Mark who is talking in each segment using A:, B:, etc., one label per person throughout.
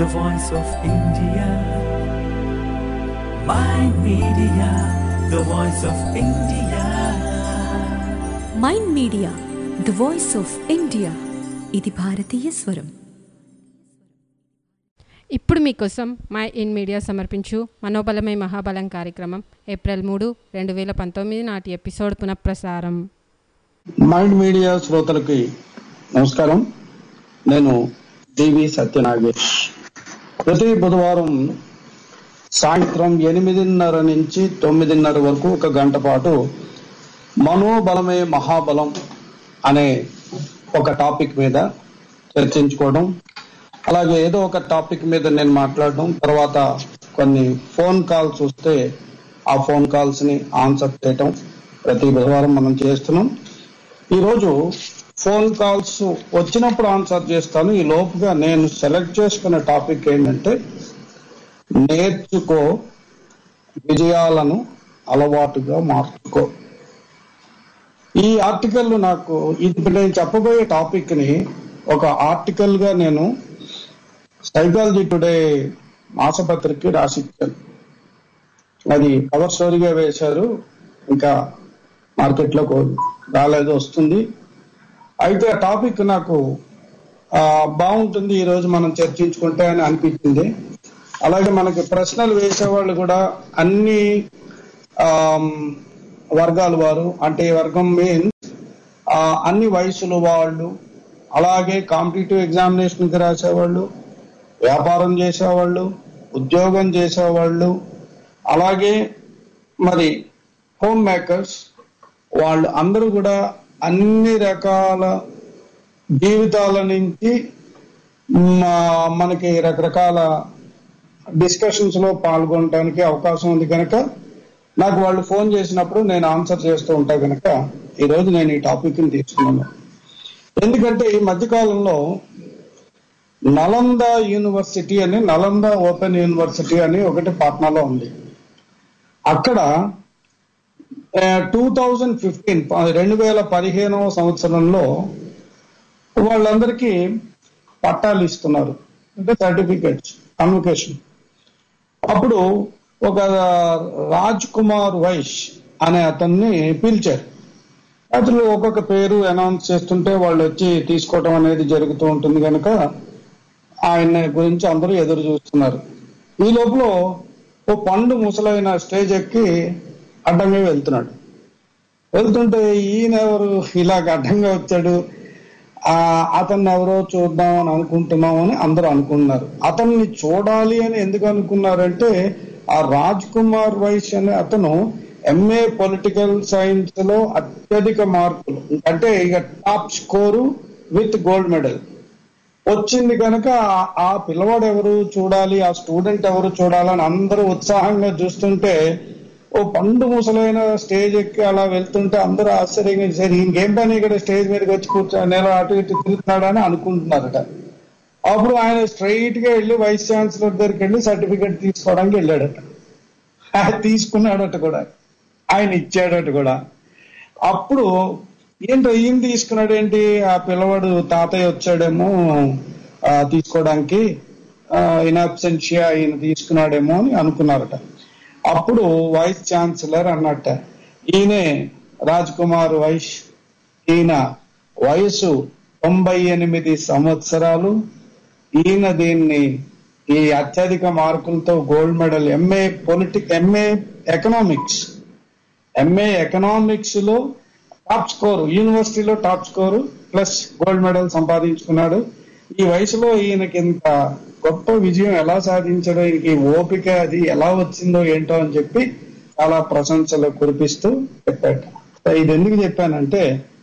A: the voice of India. My media, the voice of India.
B: Mind media the voice of India ఇది భారతీయ స్వరం
C: ఇప్పుడు మీకోసం my mind media సమర్పించు మనోబలమే మహాబలం కార్యక్రమం ఏప్రిల్ మూడు రెండు వేల పంతొమ్మిది నాటి ఎపిసోడ్ పునఃప్రసారం
D: మైండ్ మీడియా శ్రోతలకి నమస్కారం నేను డివి సత్యనాగేష్ ప్రతి బుధవారం సాయంత్రం ఎనిమిదిన్నర నుంచి తొమ్మిదిన్నర వరకు ఒక గంట పాటు మనోబలమే మహాబలం అనే ఒక టాపిక్ మీద చర్చించుకోవడం అలాగే ఏదో ఒక టాపిక్ మీద నేను మాట్లాడడం తర్వాత కొన్ని ఫోన్ కాల్స్ వస్తే ఆ ఫోన్ కాల్స్ ని ఆన్సర్ చేయటం ప్రతి బుధవారం మనం చేస్తున్నాం ఈరోజు ఫోన్ కాల్స్ వచ్చినప్పుడు ఆన్సర్ చేస్తాను ఈ లోపుగా నేను సెలెక్ట్ చేసుకున్న టాపిక్ ఏంటంటే నేర్చుకో విజయాలను అలవాటుగా మార్చుకో ఈ ఆర్టికల్ నాకు ఇప్పుడు నేను చెప్పబోయే టాపిక్ ని ఒక ఆర్టికల్ గా నేను సైకాలజీ టుడే మాసపత్రికకి రాసిచ్చాను అది కవర్ స్టోరీగా వేశారు ఇంకా మార్కెట్ లో రాలేదు వస్తుంది అయితే ఆ టాపిక్ నాకు ఆ, బాగుంటుంది ఈ రోజు మనం చర్చించుకుంటే అని అనిపించింది అలాగే మనకి ప్రశ్నలు వేసేవాళ్ళు కూడా అన్ని ఆమ్, వర్గాల వారు అంటే ఈ వర్గం మీన్స్ అన్ని వయసుల వాళ్ళు అలాగే కాంపిటేటివ్ ఎగ్జామినేషన్ కి రాసేవాళ్ళు వ్యాపారం చేసేవాళ్ళు ఉద్యోగం చేసేవాళ్ళు అలాగే మరి హోమ్ మేకర్స్ వాళ్ళు అందరూ కూడా అన్ని రకాల జీవితాల నుంచి మా- మనకి రకరకాల డిస్కషన్స్ లో పాల్గొనడానికి అవకాశం ఉంది కనుక నాకు వాళ్ళు ఫోన్ చేసినప్పుడు నేను ఆన్సర్ చేస్తూ ఉంటా కనుక ఈ రోజు నేను ఈ టాపిక్ ని తీసుకున్నాను ఎందుకంటే ఈ మధ్యకాలంలో నలంద యూనివర్సిటీ అని నలంద ఓపెన్ యూనివర్సిటీ అని ఒకటి పాట్నాలో ఉంది అక్కడ టూ థౌజండ్ ఫిఫ్టీన్ రెండు వేల పదిహేనవ సంవత్సరంలో వాళ్ళందరికీ పట్టాలు ఇస్తున్నారు అంటే సర్టిఫికెట్స్ కమ్యూనికేషన్ అప్పుడు ఒక రాజ్ కుమార్ వైష్ అనే అతన్ని పిలిచారు అతను ఒక్కొక్క పేరు అనౌన్స్ చేస్తుంటే వాళ్ళు వచ్చి తీసుకోవడం అనేది జరుగుతూ ఉంటుంది కనుక ఆయన గురించి అందరూ ఎదురు చూస్తున్నారు ఈ లోపల ఓ పండు ముసలైన స్టేజ్ ఎక్కి అడ్డంగా వెళ్తున్నాడు వెళ్తుంటే ఈయన ఎవరు ఇలాగ అడ్డంగా వచ్చాడు ఆ అతన్ని ఎవరో చూద్దాం అని అనుకుంటున్నాం అని అందరూ అనుకున్నారు అతన్ని చూడాలి అని ఎందుకు అనుకున్నారంటే ఆ రాజ్ కుమార్ వైస్ అనే అతను ఎంఏ పొలిటికల్ సైన్స్ లో అత్యధిక మార్కులు అంటే ఇక top score with gold medal వచ్చింది కనుక ఆ- ఆ పిల్లవాడు ఎవరు చూడాలి ఆ స్టూడెంట్ ఎవరు చూడాలని అందరూ ఉత్సాహంగా చూస్తుంటే ఓ పండు ముసలైన స్టేజ్ ఎక్కి అలా వెళ్తుంటే అందరూ ఆశ్చర్యంగా సరే ఇంకేం పని ఇక్కడ స్టేజ్ మీదకి వచ్చి కూర్చో నేను అటు ఇటు తిరుగుతున్నాడని అనుకుంటున్నారట అప్పుడు ఆయన స్ట్రైట్ గా వెళ్ళి వైస్ ఛాన్సలర్ దగ్గరికి వెళ్ళి సర్టిఫికెట్ తీసుకోవడానికి వెళ్ళాడట ఆయన తీసుకున్నాడట కూడా ఆయన ఇచ్చాడట కూడా అప్పుడు ఏంటో ఈయన తీసుకున్నాడు ఏంటి ఆ పిల్లవాడు తాతయ్య వచ్చాడేమో ఆ, తీసుకోవడానికి ఇన్ అబ్సెన్షియా ఈయన తీసుకున్నాడేమో అని అనుకున్నారట అప్పుడు వైస్ ఛాన్సలర్ అన్నట్ట ఈయనే రాజ్ కుమార్ వైస్ ఈయన వయసు తొంభై ఎనిమిది సంవత్సరాలు ఈయన దీన్ని ఈ అత్యధిక మార్కులతో gold medal MA politic MA economics MA economics లో టాప్ స్కోర్ యూనివర్సిటీలో top score plus gold medal సంపాదించుకున్నాడు ఈ వయసులో ఈయనకి ఇంత గొప్ప విజయం ఎలా సాధించాడో ఈయనకి ఈ ఓపిక అది ఎలా వచ్చిందో ఏంటో అని చెప్పి చాలా ప్రశంసలు కురిపిస్తూ చెప్పాడు ఇది ఎందుకు చెప్పానంటే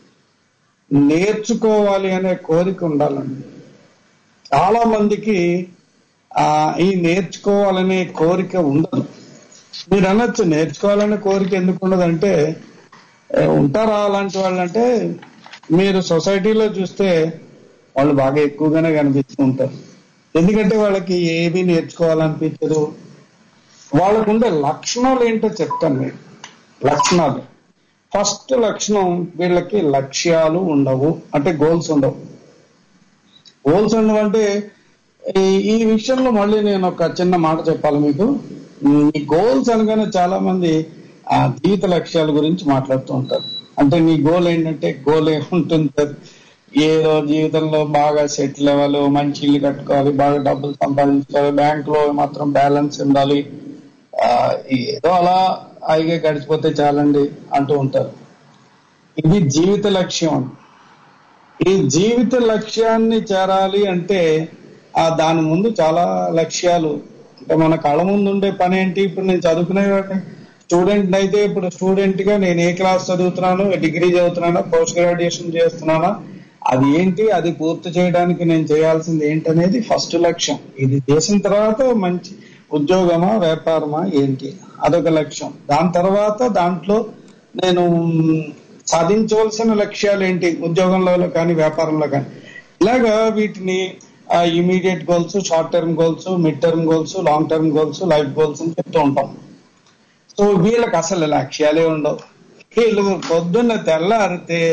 D: నేర్చుకోవాలి అనే కోరిక ఉండాలండి చాలా మందికి ఆ ఈ నేర్చుకోవాలనే కోరిక ఉండదు మీరు అనొచ్చు నేర్చుకోవాలనే కోరిక ఎందుకు ఉండదంటే ఏ, ఉంటారా అలాంటి వాళ్ళు అంటే మీరు సొసైటీలో చూస్తే వాళ్ళు బాగా ఎక్కువగానే కనిపిస్తూ ఉంటారు ఎందుకంటే వాళ్ళకి ఏమీ నేర్చుకోవాలనిపించదు వాళ్ళకుండే లక్షణాలు ఏంటో చెప్తాను మీకు లక్షణాలు ఫస్ట్ లక్షణం వీళ్ళకి లక్ష్యాలు ఉండవు అంటే గోల్స్ ఉండవు గోల్స్ ఉండవు అంటే ఈ ఈ విషయంలో మళ్ళీ నేను ఒక చిన్న మాట చెప్పాలి మీకు ఈ గోల్స్ అనగానే చాలా మంది ఆ జీవిత లక్ష్యాల గురించి మాట్లాడుతూ ఉంటారు అంటే నీ గోల్ ఏంటంటే గోల్ ఏముంటుంది సార్? ఏదో జీవితంలో బాగా సెటిల్ అవ్వాలి మంచి ఇల్లు కట్టుకోవాలి బాగా డబ్బులు సంపాదించుకోవాలి బ్యాంక్ లో మాత్రం బ్యాలెన్స్ ఉండాలి ఆ, ఏదో అలా హాయిగా గడిచిపోతే చాలండి అంటూ ఉంటారు ఇది జీవిత లక్ష్యం అని ఈ జీవిత లక్ష్యాన్ని చేరాలి అంటే ఆ దాని ముందు చాలా లక్ష్యాలు అంటే మన కళ్ళ ముందు ఉండే పని ఏంటి ఇప్పుడు నేను చదువుకునేవాడిని స్టూడెంట్ అయితే ఇప్పుడు స్టూడెంట్ గా నేను ఏ క్లాస్ చదువుతున్నాను డిగ్రీ చదువుతున్నానా పోస్ట్ గ్రాడ్యుయేషన్ చేస్తున్నానా అది ఏంటి అది పూర్తి చేయడానికి నేను చేయాల్సింది ఏంటనేది ఫస్ట్ లక్ష్యం ఇది చేసిన తర్వాత మంచి ఉద్యోగమా వ్యాపారమా ఏంటి అదొక లక్ష్యం దాని తర్వాత దాంట్లో నేను సాధించవలసిన లక్ష్యాలు ఏంటి ఉద్యోగంలో కానీ వ్యాపారంలో కానీ ఇలాగా వీటిని immediate goals short term goals mid term goals long term goals life goals అని చెప్తూ ఉంటాం సో వీళ్ళకి అసలు లక్ష్యాలే ఉండవు వీళ్ళు పొద్దున్న తెల్లారితే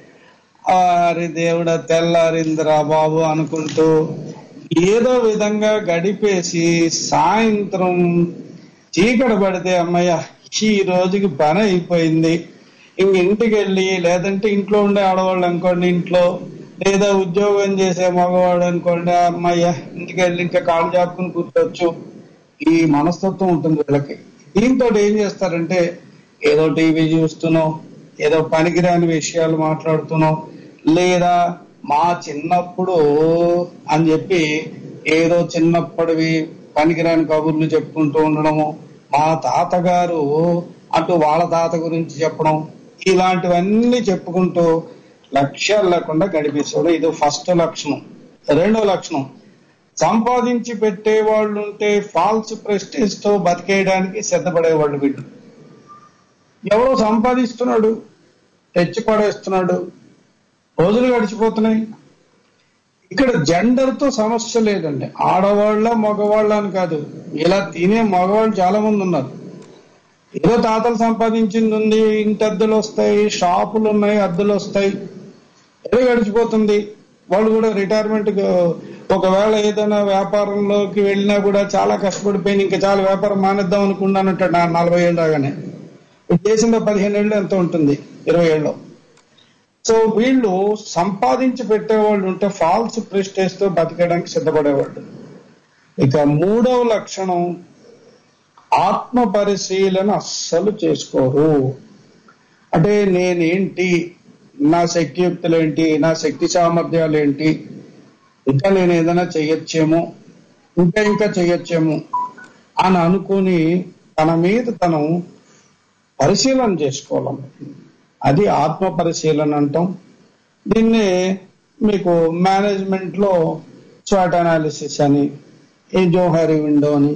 D: అరే దేవుడా తెల్లారిందిరా బాబు అనుకుంటూ ఏదో విధంగా గడిపేసి సాయంత్రం చీకటి పడితే అమ్మయ్య ఈ రోజుకి పని అయిపోయింది ఇంక ఇంటికి వెళ్ళి లేదంటే ఇంట్లో ఉండే ఆడవాళ్ళు అనుకోండి ఇంట్లో లేదా ఉద్యోగం చేసే మగవాడు అనుకోండి అమ్మయ్య ఇంటికి వెళ్ళి ఇంకా కాళ్ళు చాపుకుని కూర్చోవచ్చు ఈ మనస్తత్వం ఉంటుంది వీళ్ళకి దీంతో ఏం చేస్తారంటే ఏదో టీవీ చూస్తున్నాం ఏదో పనికిరాని విషయాలు మాట్లాడుతున్నాం లేదా మా చిన్నప్పుడు అని చెప్పి ఏదో చిన్నప్పటివి పనికిరాని కబుర్లు చెప్పుకుంటూ ఉండడము మా తాతగారు అటు వాళ్ళ తాత గురించి చెప్పడం ఇలాంటివన్నీ చెప్పుకుంటూ లక్ష్యాలు లేకుండా గడిపేసాడు ఇది ఫస్ట్ లక్షణం రెండో లక్షణం సంపాదించి పెట్టే వాళ్ళు ఉంటే ఫాల్స్ ప్రెస్టేజ్ తో బతికేయడానికి సిద్ధపడేవాళ్ళు వీళ్ళు ఎవరో సంపాదిస్తున్నాడు తెచ్చి పడేస్తున్నాడు రోజులు గడిచిపోతున్నాయి ఇక్కడ జెండర్ తో సమస్య లేదండి ఆడవాళ్ళ మగవాళ్ళ అని కాదు ఇలా తినే మగవాళ్ళు చాలా మంది ఉన్నారు ఏదో తాతలు సంపాదించింది ఉంది ఇంటి అద్దెలు వస్తాయి షాపులు ఉన్నాయి అద్దెలు వస్తాయి ఏదో గడిచిపోతుంది వాళ్ళు కూడా రిటైర్మెంట్ ఒకవేళ ఏదైనా వ్యాపారంలోకి వెళ్ళినా కూడా చాలా కష్టపడిపోయింది ఇంకా చాలా వ్యాపారం మానేద్దాం అనుకున్నానంటాడు నా నలభై ఏళ్ళు రాగానే ఇప్పుడు చేసిన పదిహేను ఏళ్ళు ఎంత ఉంటుంది ఇరవై ఏళ్ళు సో వీళ్ళు సంపాదించి పెట్టేవాళ్ళు ఉంటే ఫాల్స్ ప్రెస్టేజ్ తో బతకడానికి సిద్ధపడేవాళ్ళు ఇక మూడవ లక్షణం ఆత్మ పరిశీలన అస్సలు చేసుకోరు అంటే నేనేంటి నా శక్తియుక్తులు ఏంటి నా శక్తి సామర్థ్యాలు ఏంటి ఇంకా నేను ఏదైనా చెయ్యొచ్చేమో ఇంకా ఇంకా చెయ్యొచ్చేమో అని అనుకుని తన మీద తను పరిశీలన చేసుకోవాలి అది ఆత్మ పరిశీలన అంటాం దీన్ని మీకు మేనేజ్మెంట్ లో స్వాట్ అనాలిసిస్ అని ఈ జోహారీ విండో అని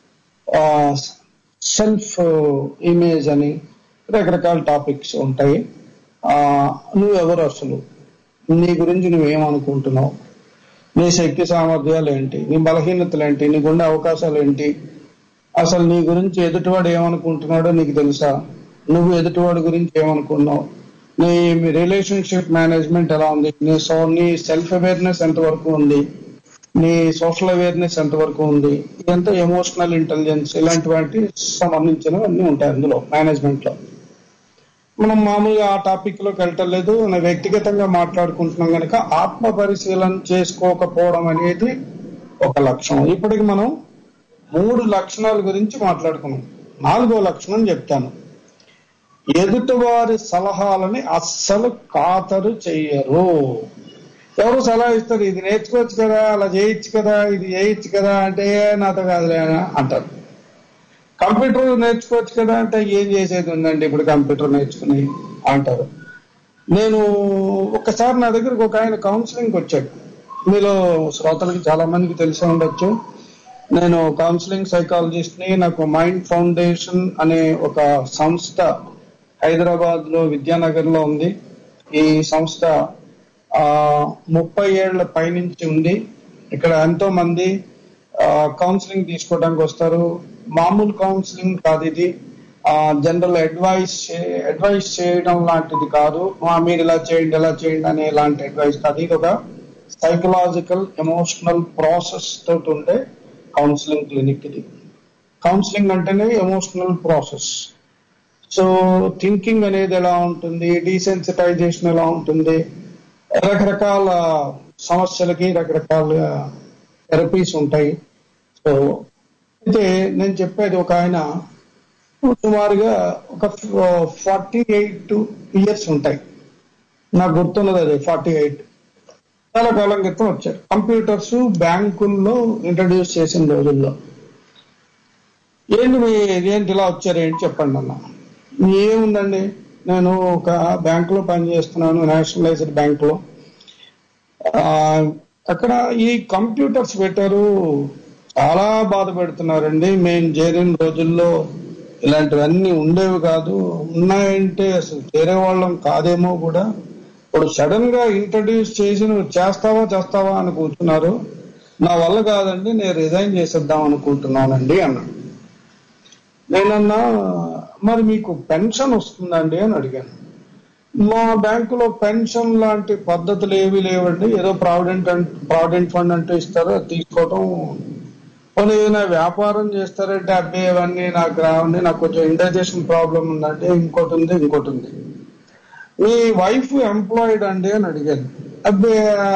D: సెల్ఫ్ ఇమేజ్ అని రకరకాల టాపిక్స్ ఉంటాయి ఆ, నువ్వెవరు అసలు నీ గురించి నువ్వేమనుకుంటున్నావు నీ శక్తి సామర్థ్యాలు ఏంటి నీ బలహీనతలు ఏంటి నీకుండే అవకాశాలు ఏంటి అసలు నీ గురించి ఎదుటివాడు ఏమనుకుంటున్నాడో నీకు తెలుసా నువ్వు ఎదుటివాడి గురించి ఏమనుకున్నావు నీ రిలేషన్షిప్ మేనేజ్మెంట్ ఎలా ఉంది నీ సో నీ సెల్ఫ్ అవేర్నెస్ ఎంత వరకు ఉంది నీ సోషల్ అవేర్నెస్ ఎంత వరకు ఉంది ఇదంతా ఎమోషనల్ ఇంటెలిజెన్స్ ఇలాంటి సంబంధించినవి అన్ని ఉంటాయి అందులో మేనేజ్మెంట్ లో మనం మామూలుగా ఆ టాపిక్ లోకి వెళ్ళటలేదు మనం వ్యక్తిగతంగా మాట్లాడుకుంటున్నాం కనుక ఆత్మ పరిశీలన చేసుకోకపోవడం అనేది ఒక లక్షణం ఇప్పటికి మనం మూడు లక్షణాల గురించి మాట్లాడుకున్నాం నాలుగో లక్షణం చెప్తాను ఎదుటివారి సలహాలని అస్సలు ఖాతరు చెయ్యరు ఎవరు సలహా ఇస్తారు ఇది నేర్చుకోవచ్చు కదా అలా చేయొచ్చు కదా ఇది చేయొచ్చు కదా అంటే "ఏ, నాతో కాదులే అని అంటారు కంప్యూటర్ నేర్చుకోవచ్చు కదా అంటే ఏం చేసేది ఉందండి ఇప్పుడు కంప్యూటర్ నేర్చుకుని అంటారు నేను ఒక్కసారి నా దగ్గరకు ఒక ఆయన కౌన్సిలింగ్ వచ్చాడు మీలో శ్రోతలకి చాలా మందికి తెలిసి ఉండొచ్చు నేను కౌన్సిలింగ్ సైకాలజిస్ట్ ని నాకు మైండ్ ఫౌండేషన్ అనే ఒక సంస్థ హైదరాబాద్ లో విద్యానగర్ లో ఉంది ఈ సంస్థ ఆ ముప్పై ఏళ్ల పైనుంచి ఉంది ఇక్కడ ఎంతో మంది కౌన్సిలింగ్ తీసుకోవడానికి వస్తారు మామూలు కౌన్సిలింగ్ కాదు ఇది జనరల్ అడ్వైస్ అడ్వైస్ చేయడం లాంటిది కాదు "ఆ, మీరు ఇలా చేయండి ఇలా చేయండి అనే లాంటి అడ్వైస్ కాదు ఇది ఒక సైకలాజికల్ ఎమోషనల్ ప్రాసెస్ తోటి ఉండే కౌన్సిలింగ్ క్లినిక్ ఇది కౌన్సిలింగ్ అంటేనే ఎమోషనల్ ప్రాసెస్ సో థింకింగ్ అనేది ఎలా ఉంటుంది డీసెన్సిటైజేషన్ ఎలా ఉంటుంది రకరకాల సమస్యలకి రకరకాల థెరపీస్ ఉంటాయి సో అయితే నేను చెప్పేది ఒక ఆయన సుమారుగా ఒక ఫార్టీ ఎయిట్ ఇయర్స్ ఉంటాయి నాకు గుర్తున్నది అది ఫార్టీ ఎయిట్ చాలా కాలం క్రితం వచ్చారు కంప్యూటర్స్ బ్యాంకుల్లో ఇంట్రడ్యూస్ చేసిన రోజుల్లో ఏంటి మీ ఏంటి ఇలా వచ్చారు ఏంటి చెప్పండి అన్న ఏముందండి నేను ఒక బ్యాంక్ లో పనిచేస్తున్నాను నేషనలైజ్డ్ బ్యాంక్ లో ఆ, అక్కడ ఈ కంప్యూటర్స్ పెట్టారు చాలా బాధ పెడుతున్నారండి మేము చేరిన రోజుల్లో ఇలాంటివన్నీ ఉండేవి కాదు ఉన్నాయంటే అసలు చేరే వాళ్ళం కాదేమో కూడా ఇప్పుడు సడన్ గా ఇంట్రడ్యూస్ చేసి నువ్వు చేస్తావా చేస్తావా అని కూర్చున్నారు నా వల్ల కాదండి నేను రిజైన్ చేసేద్దాం అనుకుంటున్నానండి అన్నాడు నేనన్నా మరి మీకు పెన్షన్ వస్తుందండి అని అడిగాను మా బ్యాంకులో పెన్షన్ లాంటి పద్ధతులు ఏవి లేవండి ఏదో ప్రావిడెంట్ అంట్ ప్రావిడెంట్ ఫండ్ అంటూ ఇస్తారు అది తీసుకోవటం పోనీ ఏదైనా వ్యాపారం చేస్తారంటే అబ్బే ఇవన్నీ నాకు రావండి నాకు కొంచెం ఇండైజేషన్ ప్రాబ్లం ఉందంటే ఇంకోటి ఉంది ఇంకోటి ఉంది మీ వైఫ్ ఎంప్లాయిడ్ అండి అని అడిగాను అబ్బే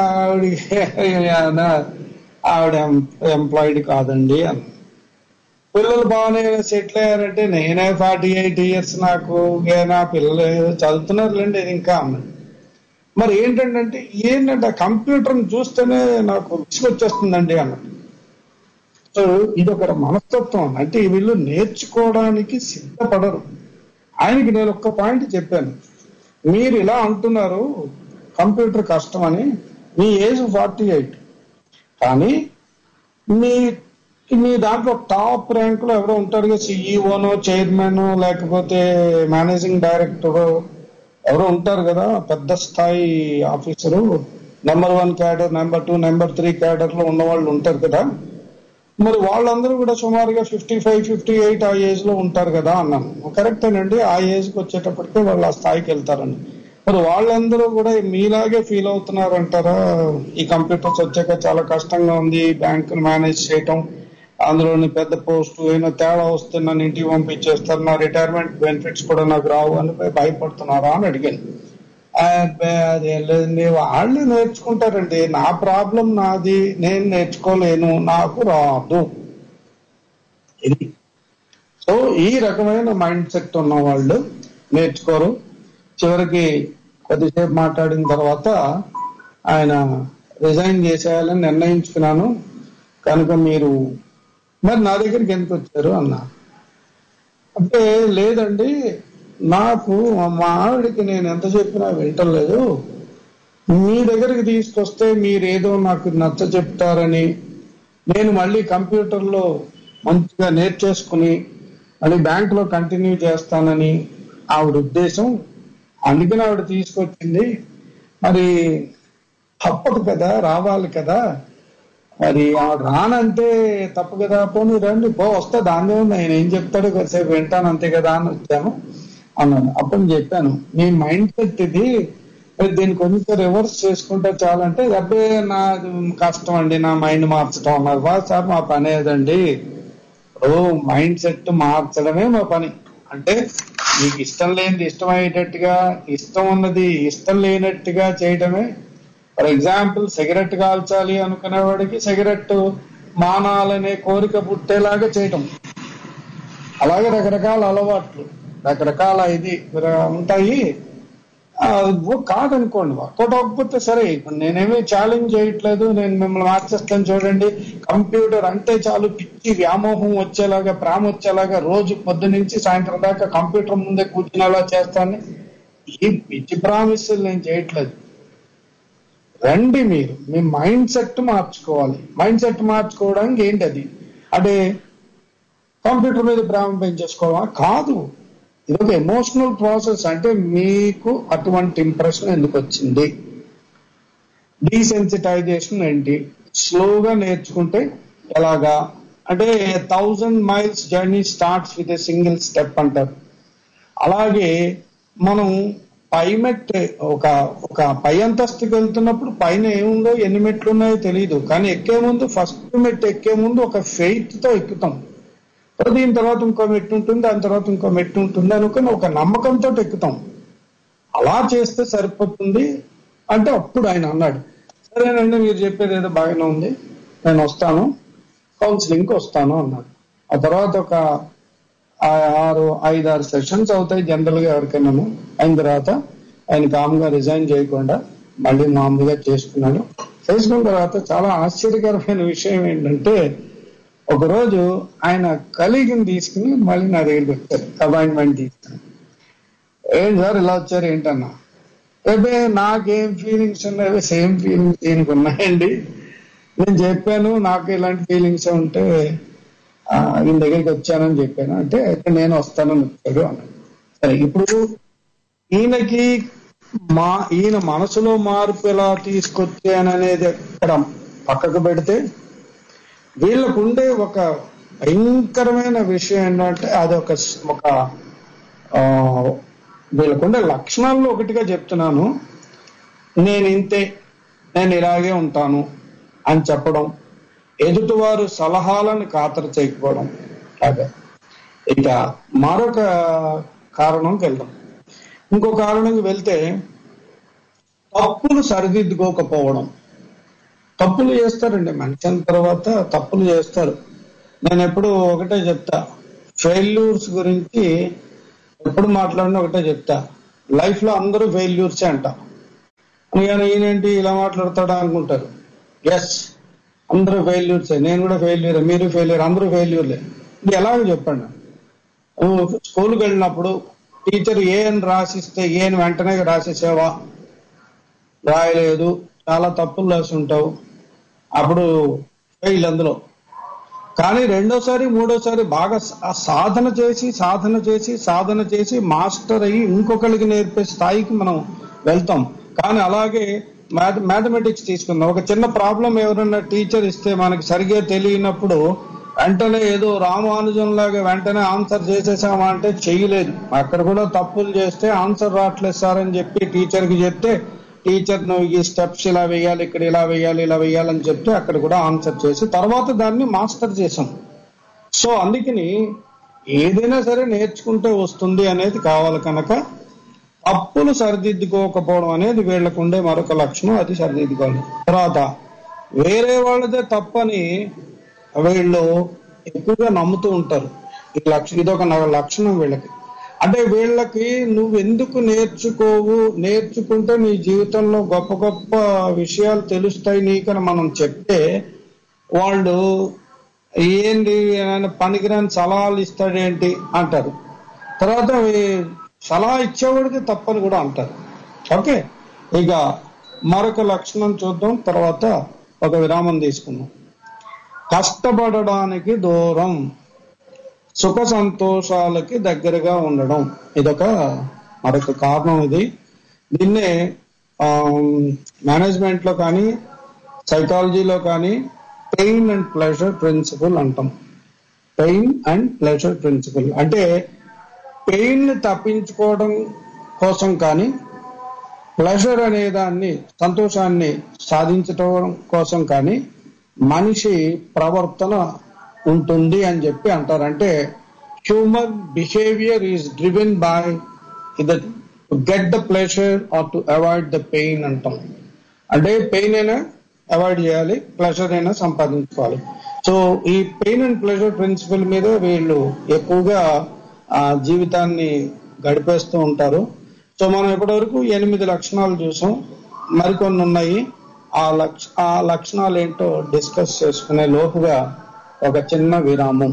D: ఆవిడ ఆవిడ ఎంప్లాయిడ్ కాదండి అని పిల్లలు బాగానే సెటిల్ అయ్యారంటే నేనే ఫార్టీ ఎయిట్ ఇయర్స్ నాకు ఇక నా పిల్లలు ఏదో చదువుతున్నారులేండి ఇది ఇంకా అన్నాడు మరి ఏంటంటే ఏంటంటే కంప్యూటర్ చూస్తేనే నాకు విసుగొచ్చేస్తుందండి అన్నట్టు సో ఇది ఒక మనస్తత్వం అంటే వీళ్ళు నేర్చుకోవడానికి సిద్ధపడరు ఆయనకి నేను ఒక్క పాయింట్ చెప్పాను మీరు ఇలా అంటున్నారు కంప్యూటర్ కష్టం అని మీ ఏజ్ ఫార్టీ ఎయిట్ కానీ మీ మీ దాంట్లో టాప్ ర్యాంక్ లో ఎవరో ఉంటారు సిఇఓనో చైర్మన్ లేకపోతే మేనేజింగ్ డైరెక్టర్ ఎవరో ఉంటారు కదా పెద్ద స్థాయి officer number one cadre number two number three cadre లో ఉన్న వాళ్ళు ఉంటారు కదా మరి వాళ్ళందరూ కూడా సుమారుగా ఫిఫ్టీ ఫైవ్ ఫిఫ్టీ ఎయిట్ ఆ ఏజ్ లో ఉంటారు కదా అన్నాను కరెక్టేనండి ఆ ఏజ్ కి వచ్చేటప్పటికే వాళ్ళు ఆ స్థాయికి వెళ్తారని మరి వాళ్ళందరూ కూడా మీలాగే ఫీల్ అవుతున్నారు అంటారా ఈ కంప్యూటర్స్ వచ్చాక చాలా కష్టంగా ఉంది బ్యాంకును మేనేజ్ చేయటం అందులోని పెద్ద పోస్ట్ ఏమైనా తేడా వస్తే నన్ను ఇంటికి పంపించేస్తారు నా రిటైర్మెంట్ బెనిఫిట్స్ కూడా నాకు రావు అని భయపడుతున్నారా అని అడిగాను అబ్బే, అదేం లేదండి వాళ్ళు నేర్చుకుంటారండి నా ప్రాబ్లం నాది నేను నేర్చుకోలేను నాకు రాదు ఇది సో ఈ రకమైన మైండ్ సెట్ ఉన్న వాళ్ళు నేర్చుకోరు చివరికి కొద్దిసేపు మాట్లాడిన తర్వాత ఆయన రిజైన్ చేసేయాలని నిర్ణయించుకున్నాను కనుక మీరు మరి నా దగ్గరికి ఎంత వచ్చారు అన్నా అంటే లేదండి నాకు మా ఆవిడకి నేను ఎంత చెప్పినా వింటలేదు మీ దగ్గరికి తీసుకొస్తే మీరు ఏదో నాకు నచ్చ చెప్తారని నేను మళ్ళీ కంప్యూటర్లో మంచిగా నేర్చేసుకుని మళ్ళీ బ్యాంకులో కంటిన్యూ చేస్తానని ఆవిడ ఉద్దేశం అందుకని ఆవిడ తీసుకొచ్చింది మరి తప్పదు కదా రావాలి కదా మరి ఆవిడ రానంటే తప్పు కదా పోనీ రండి పో వస్తే దాని ఆయన ఏం చెప్తాడో కొద్దిసేపు వింటాను అంతే కదా అని వచ్చాను అన్నాను అప్పుడు నేను చెప్పాను మీ మైండ్ సెట్ ఇది మరి దీన్ని కొంచెం రివర్స్ చేసుకుంటే చాలంటే అబ్బే నా కష్టం అండి నా మైండ్ మార్చడం అన్నారు బా సార్ మా పని ఏదండి ఓ మైండ్ సెట్ మార్చడమే మా పని అంటే మీకు ఇష్టం లేనిది ఇష్టమయ్యేటట్టుగా ఇష్టం ఉన్నది ఇష్టం లేనట్టుగా చేయడమే ఫర్ ఎగ్జాంపుల్ సిగరెట్ కాల్చాలి అనుకునేవాడికి సిగరెట్ మానాలనే కోరిక పుట్టేలాగా చేయటం అలాగే రకరకాల అలవాట్లు రకరకాల ఇది ఉంటాయి ఆ, ఓ కాదనుకోండి వర్కౌట్ అవ్వకపోతే సరే ఇప్పుడు నేనేమీ ఛాలెంజ్ చేయట్లేదు నేను మిమ్మల్ని మార్చేస్తాను చూడండి కంప్యూటర్ అంటే చాలు పిచ్చి వ్యామోహం వచ్చేలాగా ప్రేమ వచ్చేలాగా రోజు పొద్దు నుంచి సాయంత్రం దాకా కంప్యూటర్ ముందే కూర్చునేలా చేస్తాను ఈ పిచ్చి ప్రామిస్ నేను చేయట్లేదు రండి మీరు మీ మైండ్ సెట్ మార్చుకోవాలి మైండ్ సెట్ మార్చుకోవడానికి ఏంటి అది అంటే కంప్యూటర్ మీద ప్రేమ పెంచేసుకోవడమా కాదు ఇది ఒక ఎమోషనల్ ప్రాసెస్ అంటే మీకు అటువంటి ఇంప్రెషన్ ఎందుకు వచ్చింది డీసెన్సిటైజేషన్ ఏంటి స్లోగా నేర్చుకుంటే ఎలాగా అంటే thousand miles journey starts with a single step అంటారు అలాగే మనం పై మెట్టు ఒక ఒక పై అంతస్తుకి వెళ్తున్నప్పుడు పైన ఏముందో ఎన్ని మెట్లు ఉన్నాయో తెలియదు కానీ ఎక్కే ముందు ఫస్ట్ మెట్టు ఎక్కే ముందు ఒక ఫెయిత్ తో ఎక్కుతాం తర్వాత దీని తర్వాత ఇంకో మెట్టు ఉంటుంది దాని తర్వాత ఇంకో మెట్టు ఉంటుంది అనుకుని ఒక నమ్మకంతో ఎక్కుతాం అలా చేస్తే సరిపోతుంది అంటే అప్పుడు ఆయన అన్నాడు సరేనండి మీరు చెప్పేది ఏదో బాగానే ఉంది నేను వస్తాను కౌన్సిలింగ్కి వస్తాను అన్నాడు ఆ తర్వాత ఒక ఆ- ఆరు ఐదు ఆరు సెషన్స్ అవుతాయి జనరల్ గా ఎవరికైనాను అయిన తర్వాత ఆయన కామ్గా రిజైన్ చేయకుండా మళ్ళీ మామూలుగా చేసుకున్నాడు చేసుకున్న తర్వాత చాలా ఆశ్చర్యకరమైన విషయం ఏంటంటే ఒకరోజు ఆయన కలిగిని తీసుకుని మళ్ళీ నా దగ్గరికి వచ్చారు అపాయింట్మెంట్ తీసుకుని ఏంటి సార్ ఇలా వచ్చారు ఏంటన్నా రేపే నాకేం ఫీలింగ్స్ ఉన్నాయి సేమ్ ఫీలింగ్స్ దీనికి ఉన్నాయండి నేను చెప్పాను నాకు ఇలాంటి ఫీలింగ్స్ ఉంటే ఆ, ఈయన దగ్గరికి వచ్చానని చెప్పాను అంటే అయితే నేను వస్తానని వచ్చాడు అన్నాడు సరే ఇప్పుడు ఈయనకి మా ఈయన మనసులో మార్పు ఎలా తీసుకొచ్చాననేది ఎక్కడ పక్కకు పెడితే వీళ్ళకు ఉండే ఒక భయంకరమైన విషయం ఏంటంటే అది ఒక ఒక ఆ, వీళ్ళకుండే లక్షణాల్లో ఒకటిగా చెప్తున్నాను నేను ఇంతే నేను ఇలాగే ఉంటాను అని చెప్పడం ఎదుటివారు సలహాలను ఖాతరు చేయకపోవడం అదే ఇక మరొక కారణంకి వెళ్దాం ఇంకో కారణంకి వెళ్తే తప్పులు సరిదిద్దుకోకపోవడం తప్పులు చేస్తారండి మనిషి అయిన తర్వాత తప్పులు చేస్తారు నేను ఎప్పుడు ఒకటే చెప్తా ఫెయిల్యూర్స్ గురించి ఎప్పుడు మాట్లాడినా ఒకటే చెప్తా లైఫ్ లో అందరూ ఫెయిల్యూర్సే అంట కానీ ఈయనేంటి ఇలా మాట్లాడతాడా అనుకుంటారు ఎస్ అందరూ ఫెయిల్యూర్సే నేను కూడా ఫెయిల్యూర్ మీరు ఫెయిల్యూర్ అందరూ ఫెయిల్యూర్లే ఇది ఎలాగో చెప్పండి నువ్వు స్కూల్కి వెళ్ళినప్పుడు టీచర్ ఏ అని రాసిస్తే ఏ అని వెంటనే రాసేసావా రాయలేదు చాలా తప్పులు రాసి ఉంటావు అప్పుడు ఫెయిల్ అందులో కానీ రెండోసారి మూడోసారి బాగా సా- సాధన చేసి సాధన చేసి సాధన చేసి మాస్టర్ అయ్యి ఇంకొకరికి నేర్పే స్థాయికి మనం వెళ్తాం కానీ అలాగే మ్యాథ మ్యాథమెటిక్స్ తీసుకుందాం ఒక చిన్న ప్రాబ్లం ఎవరైనా టీచర్ ఇస్తే మనకి సరిగ్గా తెలియనప్పుడు వెంటనే ఏదో రామానుజం లాగా వెంటనే ఆన్సర్ చేసేసామా అంటే చెయ్యలేదు అక్కడ కూడా తప్పులు చేస్తే ఆన్సర్ రావట్లేదు సార్ అని చెప్పి టీచర్ కి చెప్తే టీచర్ నువ్వు ఈ స్టెప్స్ ఇలా వేయాలి ఇక్కడ ఇలా వేయాలి ఇలా వేయాలని చెప్తే అక్కడ కూడా ఆన్సర్ చేసి తర్వాత దాన్ని మాస్టర్ చేసాం సో అందుకని ఏదైనా సరే నేర్చుకుంటే వస్తుంది అనేది కావాలి కనుక తప్పులు సరిదిద్దుకోకపోవడం అనేది వీళ్ళకు ఉండే మరొక లక్షణం అది సరిదిద్దుకోవాలి తర్వాత వేరే వాళ్ళదే తప్పని వీళ్ళు ఎక్కువగా నమ్ముతూ ఉంటారు ఈ లక్ష ఇదొక న- లక్షణం వీళ్ళకి అంటే వీళ్ళకి నువ్వు ఎందుకు నేర్చుకోవు నేర్చుకుంటే నీ జీవితంలో గొప్ప గొప్ప విషయాలు తెలుస్తాయి నీకని మనం చెప్తే వాళ్ళు ఏంటి ఆయన పనికిరాని సలహాలు ఇస్తాడేంటి అంటారు తర్వాత ఈ సలహా ఇచ్చేవాడికి తప్పని కూడా అంటారు ఓకే ఇక మరొక లక్షణం చూద్దాం తర్వాత ఒక విరామం తీసుకుందాం కష్టపడడానికి దూరం సుఖ సంతోషాలకి దగ్గరగా ఉండడం ఇదొక మరొక కారణం ఇది దీన్నే మేనేజ్మెంట్ లో కానీ సైకాలజీలో కానీ పెయిన్ అండ్ ప్లెజర్ ప్రిన్సిపల్ అంటాం పెయిన్ అండ్ ప్లెజర్ ప్రిన్సిపల్ అంటే పెయిన్ ని తప్పించుకోవడం కోసం కానీ ప్లెజర్ అనే దాన్ని సంతోషాన్ని సాధించడం కోసం కానీ మనిషి ప్రవర్తన ఉంటుంది అని చెప్పి అంటారు అంటే human behaviour is driven by the get the pleasure or to avoid the pain అంటాం అంటే పెయిన్ అయినా అవాయిడ్ చేయాలి ప్లెజర్ అయినా సంపాదించుకోవాలి సో ఈ పెయిన్ అండ్ ప్లెజర్ ప్రిన్సిపల్ మీద వీళ్ళు ఎక్కువగా ఆ జీవితాన్ని గడిపేస్తూ ఉంటారు సో మనం ఇప్పటివరకు ఎనిమిది లక్షణాలు చూసాం మరికొన్ని ఉన్నాయి ఆ లక్ష ఆ లక్షణాలు ఏంటో డిస్కస్ చేసుకునే లోపుగా ఒక చిన్న విరామం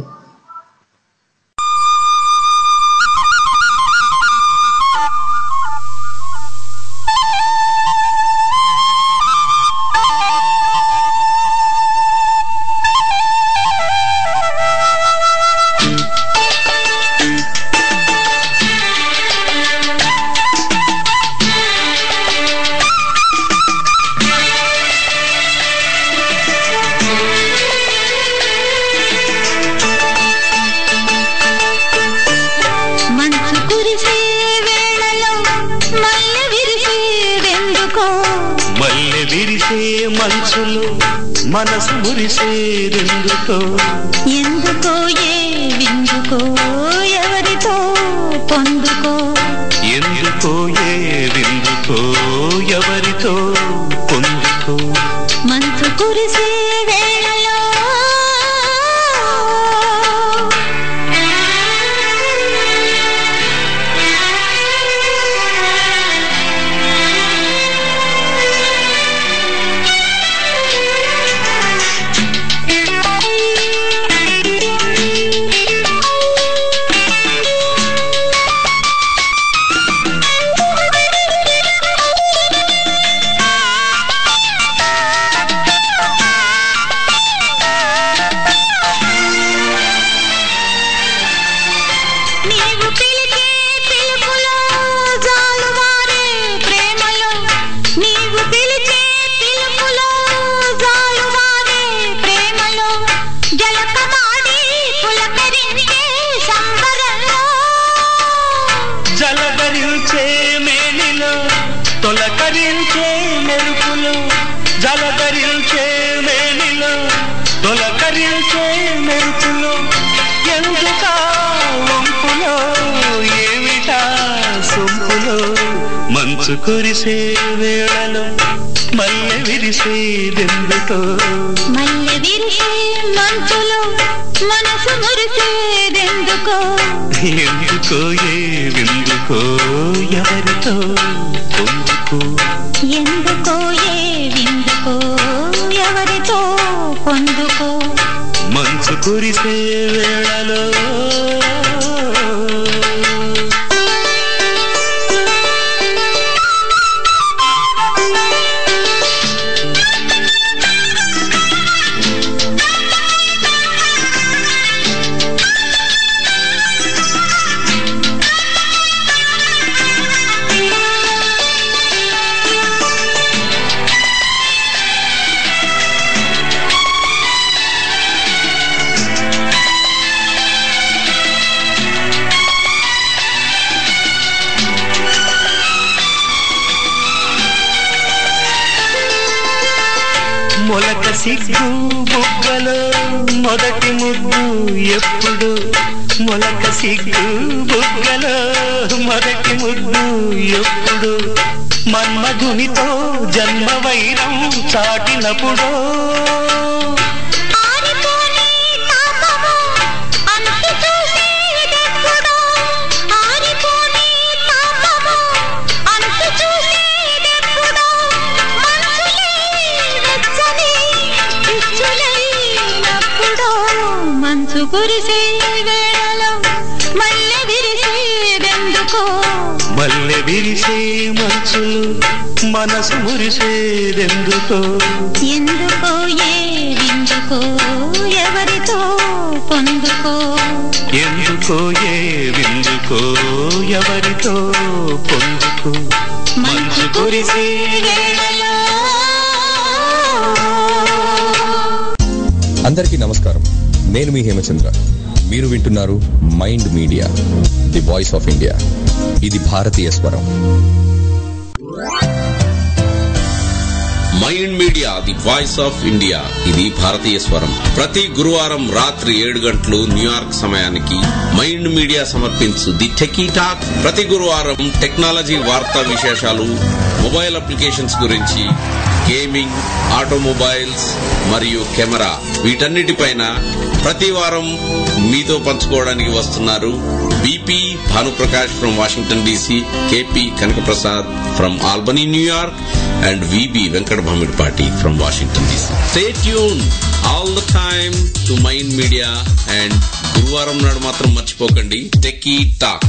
E: Thank మనసు మురిసేదెందుకో
F: ఎందుకో ఏ విందుకో ఎవరితో పొందుకో
E: ఎందుకో ఏ విందుకో ఎవరితో పొందుకో
F: మంచు కురిసే వేళలో నీవు పిలిచే పిలుపులో జాలువారే ప్రేమలో నీవు పిలిచే పిలుపులో జాలువారే ప్రేమలో జలకమాడి పులకరించే సంబరంలో
E: జలధరించే మేనిలో తొలకరించే మెరుపులో జలధరించే మేనిలో తొలకరించే మెరుపులో ఎందుకా వంపులో ఏమిటా సొంపులో మంచు కురిసే వేళలో మల్లె విరిసేదెందుకో
F: మల్లె విరిసే మంచులో మనసు మురిసేదెందుకో
E: ఎందుకో ఏ విందుకో ఎవరితో పొందుకో
F: ఎందుకో ఏ విందుకో ఎవరితో పొందుకో
E: మంచు కురిసే వేళలో మొలక సిగ్గు బుగ్గలో మొదటి ముద్దు ఎప్పుడు మొలక సిగ్గు బుగ్గలో మొదటి ముద్దు ఎప్పుడు మన్మధునితో జన్మ వైరం చాటినప్పుడు
F: ఆరిపోని తాపము అంతు చూసేదెప్పుడో ఆరిపోని తాపము అంతు చూసేదెప్పుడో మంచులే వెచ్చని పిచ్చులైనప్పుడో మంచు కురిసే వేళలో మల్లె విరిసేదెందుకో
E: మల్లె విరిసే మంచులు మనసు మురిసేదెందుకో
F: ఎందుకో ఏ విందుకో ఎవరితో పొందుకో
E: ఎందుకో ఏ విందుకో ఎవరితో పొందుకో మంచు కురిసే
F: వేళలో
G: అందరికీ నమస్కారం నేను మీ హేమచంద్ర మీరు వింటున్నారు mind media the voice of India ఇది భారతీయ స్వరం
H: mind media the voice of India ఇది భారతీయ స్వరం ప్రతి గురువారం రాత్రి ఏడు గంటలు న్యూయార్క్ సమయానికి మైండ్ మీడియా సమర్పించు ది టెకీ టాక్ ప్రతి గురువారం టెక్నాలజీ వార్తా విశేషాలు మొబైల్ అప్లికేషన్స్ గురించి గేమింగ్ ఆటోమొబైల్స్ మరియు కెమెరా వీటన్నిటిపైన ప్రతి వారం మీతో పంచుకోవడానికి వస్తున్నారు BP Bhanuprakash from Washington DC KP Kanakaprasad from Albany New York and VB Venkat Bhamidpati from Washington DC. Stay tuned all the time to Mind Media and గురువారం నాడు మాత్రం మర్చిపోకండి techie talk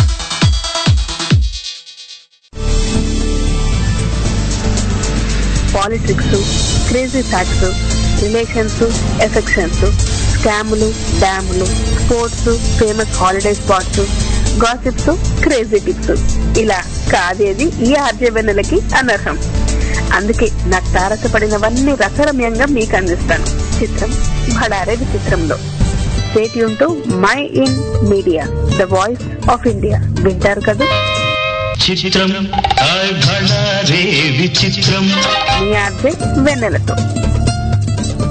I: politics crazy facts relations affections స్కాములు డ్యాములు sports famous holiday spots gossips crazy tips ఇలా కాదేది ఈ ఆర్జవెన్నెలకి అనర్హం అందుకే నాకు తారసపడినవన్నీ రసరమ్యంగా మీకు అందిస్తాను చిత్రం భడారే విచిత్రంలో state to mind media the voice of India వింటారు కదా
E: చిత్రం హాయ్ భళా రే విచిత్రం
I: మీ ఆర్జే వెన్నెలతో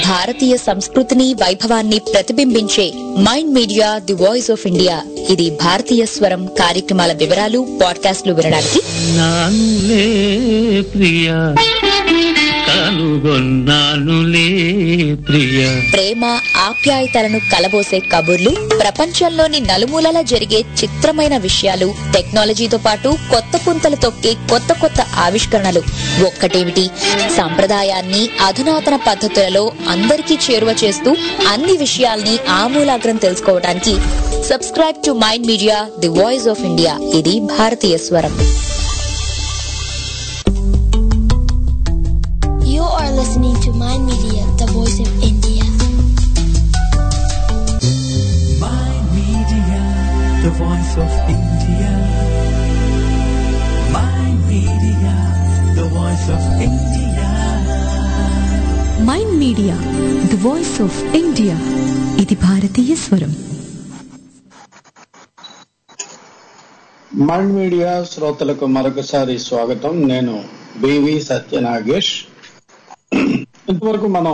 J: భారతీయ సంస్కృతిని వైభవాన్ని ప్రతిబింబించే mind media the voice of India ఇది భారతీయ స్వరం కార్యక్రమాల వివరాలు పాడ్కాస్ట్లు వినడానికి
E: నానులే ప్రియా కనుగొన్నానులే ప్రియా
J: ప్రేమ ఆప్యాయతలను కలబోసే కబుర్లు ప్రపంచంలోని నలుమూలల జరిగే చిత్రమైన విషయాలు టెక్నాలజీతో పాటు కొత్త పుంతలు తొక్కే కొత్త కొత్త ఆవిష్కరణలు ఒక్కటేమిటి సంప్రదాయాన్ని అధునాతన పద్ధతులలో అందరికీ చేరువ చేస్తూ అన్ని విషయాల్ని ఆమూలాగ్రం తెలుసుకోవడానికి subscribe to mind media the voice of India ఇది భారతీయ స్వరం
K: You are listening to Mind Media, the voice of India.
A: Mind Media, the voice of India. Mind Media, the voice of India.
B: Mind media the voice of India ఇది భారతీయ స్వరం
D: mind media శ్రోతలకు మరొకసారి స్వాగతం నేను బివి సత్యనాగేష్ ఇంతవరకు మనం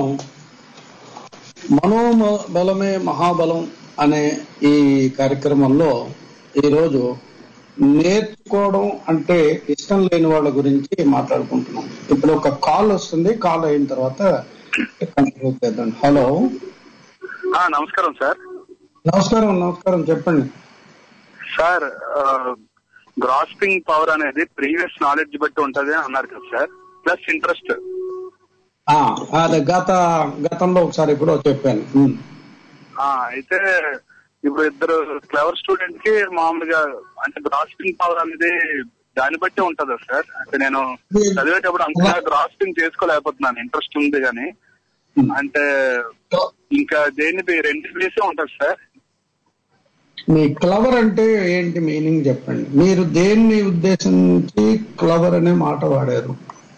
D: మనోబలమే మహాబలం అనే ఈ కార్యక్రమంలో ఈరోజు నేర్చుకోవడం అంటే ఇష్టం లేని వాళ్ళ గురించి మాట్లాడుకుంటున్నాం ఇప్పుడు ఒక కాల్ వస్తుంది కాల్ అయిన తర్వాత కంటిన్యూ చేద్దాం హలో
L: ఆ, నమస్కారం సార్
D: నమస్కారం నమస్కారం చెప్పండి
L: సార్ గ్రాస్పింగ్ పవర్ అనేది ప్రీవియస్ నాలెడ్జ్ బట్టి ఉంటది అని అన్నారు కదా సార్ ప్లస్ ఇంట్రెస్ట్
D: ఆ, అదే గత గతంలో ఒకసారి ఇప్పుడు చెప్పాను ఉమ్.
L: అయితే ఇప్పుడు ఇద్దరు క్లవర్ స్టూడెంట్ కి మామూలుగా అంటే గ్రాస్పింగ్ పవర్ అనేది దాన్ని బట్టి ఉంటుందా సార్ అంటే నేను చదివేటప్పుడు అంతగా గ్రాస్పింగ్ చేసుకోలేకపోతున్నాను ఇంట్రెస్ట్ ఉంది కానీ అంటే ఇంకా దేని బే- రెండు బేసే ఉంటుంది సార్
D: మీ క్లవర్ అంటే ఏంటి మీనింగ్ చెప్పండి మీరు దేన్ని ఉద్దేశించి క్లవర్ అనే మాట వాడారు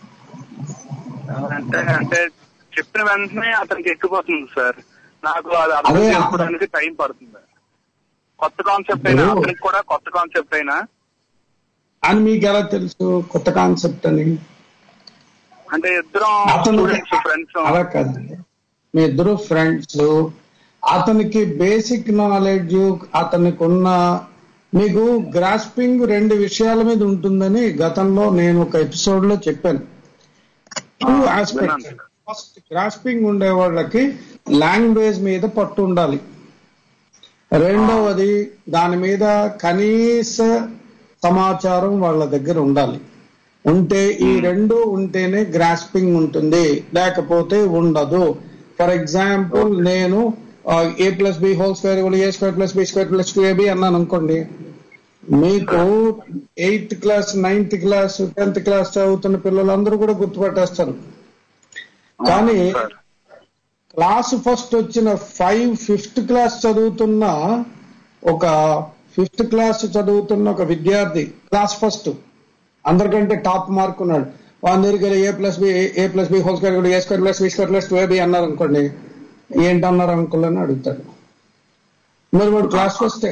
L: అంటే అంటే చెప్పిన వెంటనే అతనికి ఎక్కిపోతుంది సార్ నాకు అది అర్థం
D: అదే.
L: చేసుకోవడానికి టైం పడుతుంది కొత్త కాన్సెప్ట్ అయినా
D: ఇప్పుడు-
L: అతనికి కూడా కొత్త కాన్సెప్ట్ అయినా
D: అని మీకు ఎలా తెలుసు కొత్త కాన్సెప్ట్ అని
L: అంటే ఇద్దరం
D: అతను
L: స్టూడెంట్స్ ఫ్రెండ్స్
D: అలా కాదండి మీ ఇద్దరు ఫ్రెండ్స్ అతనికి బేసిక్ నాలెడ్జ్ అతనికి ఉన్న మీకు గ్రాస్పింగ్ రెండు విషయాల మీద ఉంటుందని గతంలో నేను ఒక ఎపిసోడ్ లో చెప్పాను టూ ఆస్పెక్ట్స్ ఫస్ట్ గ్రాస్పింగ్ ఉండే వాళ్ళకి లాంగ్వేజ్ మీద పట్టు ఉండాలి రెండవది దాని మీద కనీస సమాచారం వాళ్ళ దగ్గర ఉండాలి ఉంటే ఈ రెండు ఉంటేనే గ్రాస్పింగ్ ఉంటుంది లేకపోతే ఉండదు ఫర్ ఎగ్జాంపుల్ నేను A plus B whole square A square plus B square plus two AB అన్నాను అనుకోండి మీకు eighth class ninth class tenth class చదువుతున్న పిల్లలందరూ కూడా గుర్తుపట్టేస్తారు కానీ క్లాస్ ఫస్ట్ వచ్చిన ఫైవ్ ఫిఫ్త్ క్లాస్ చదువుతున్న ఒక ఫిఫ్త్ క్లాస్ చదువుతున్న ఒక విద్యార్థి క్లాస్ ఫస్ట్ అందరికంటే టాప్ మార్క్ ఉన్నాడు వాళ్ళ దగ్గర A plus B A plus B whole square కూడా A square plus B square plus two B అన్నారు అనుకోండి ఏంటన్నారు అంకుల్ అని అడుగుతాడు మరి వాడు క్లాస్ ఫస్టే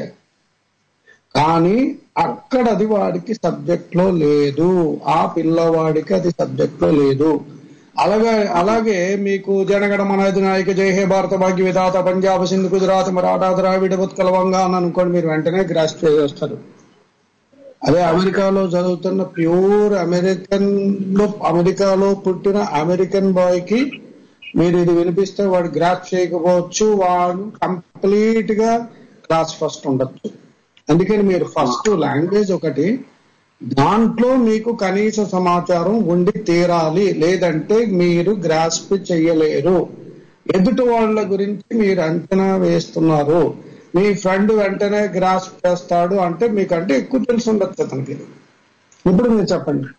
D: కానీ అక్కడ అది వాడికి సబ్జెక్ట్ లో లేదు ఆ పిల్లవాడికి అది సబ్జెక్ట్ లో లేదు అలాగే అలాగే మీకు జనగణ మన నాయక జయ హే భారత భాగ్య విధాత పంజాబ్ సింధు గుజరాత్ మరాఠా ద్రావిడ ఉత్కల వంగ అని అనుకోండి మీరు వెంటనే గ్రాస్ చేస్తారు అదే అమెరికాలో చదువుతున్న ప్యూర్ అమెరికన్ లో అమెరికాలో పుట్టిన అమెరికన్ బాయ్ కి మీరు ఇది వినిపిస్తే వాడు గ్రాస్ చేయకపోవచ్చు వాడు కంప్లీట్ గా క్లాస్ ఫస్ట్ ఉండొచ్చు అందుకని మీరు ఫస్ట్ లాంగ్వేజ్ ఒకటి దాంట్లో మీకు కనీస సమాచారం ఉండి తీరాలి లేదంటే మీరు గ్రాస్ప్ చేయలేరు ఎదుటి వాళ్ళ గురించి మీరు అంచనా వేస్తున్నారు మీ ఫ్రెండ్ వెంటనే గ్రాస్ప్ చేస్తాడు అంటే మీకంటే ఎక్కువ తెలిసి ఉండొచ్చు అతనికి ఇప్పుడు మీరు చెప్పండి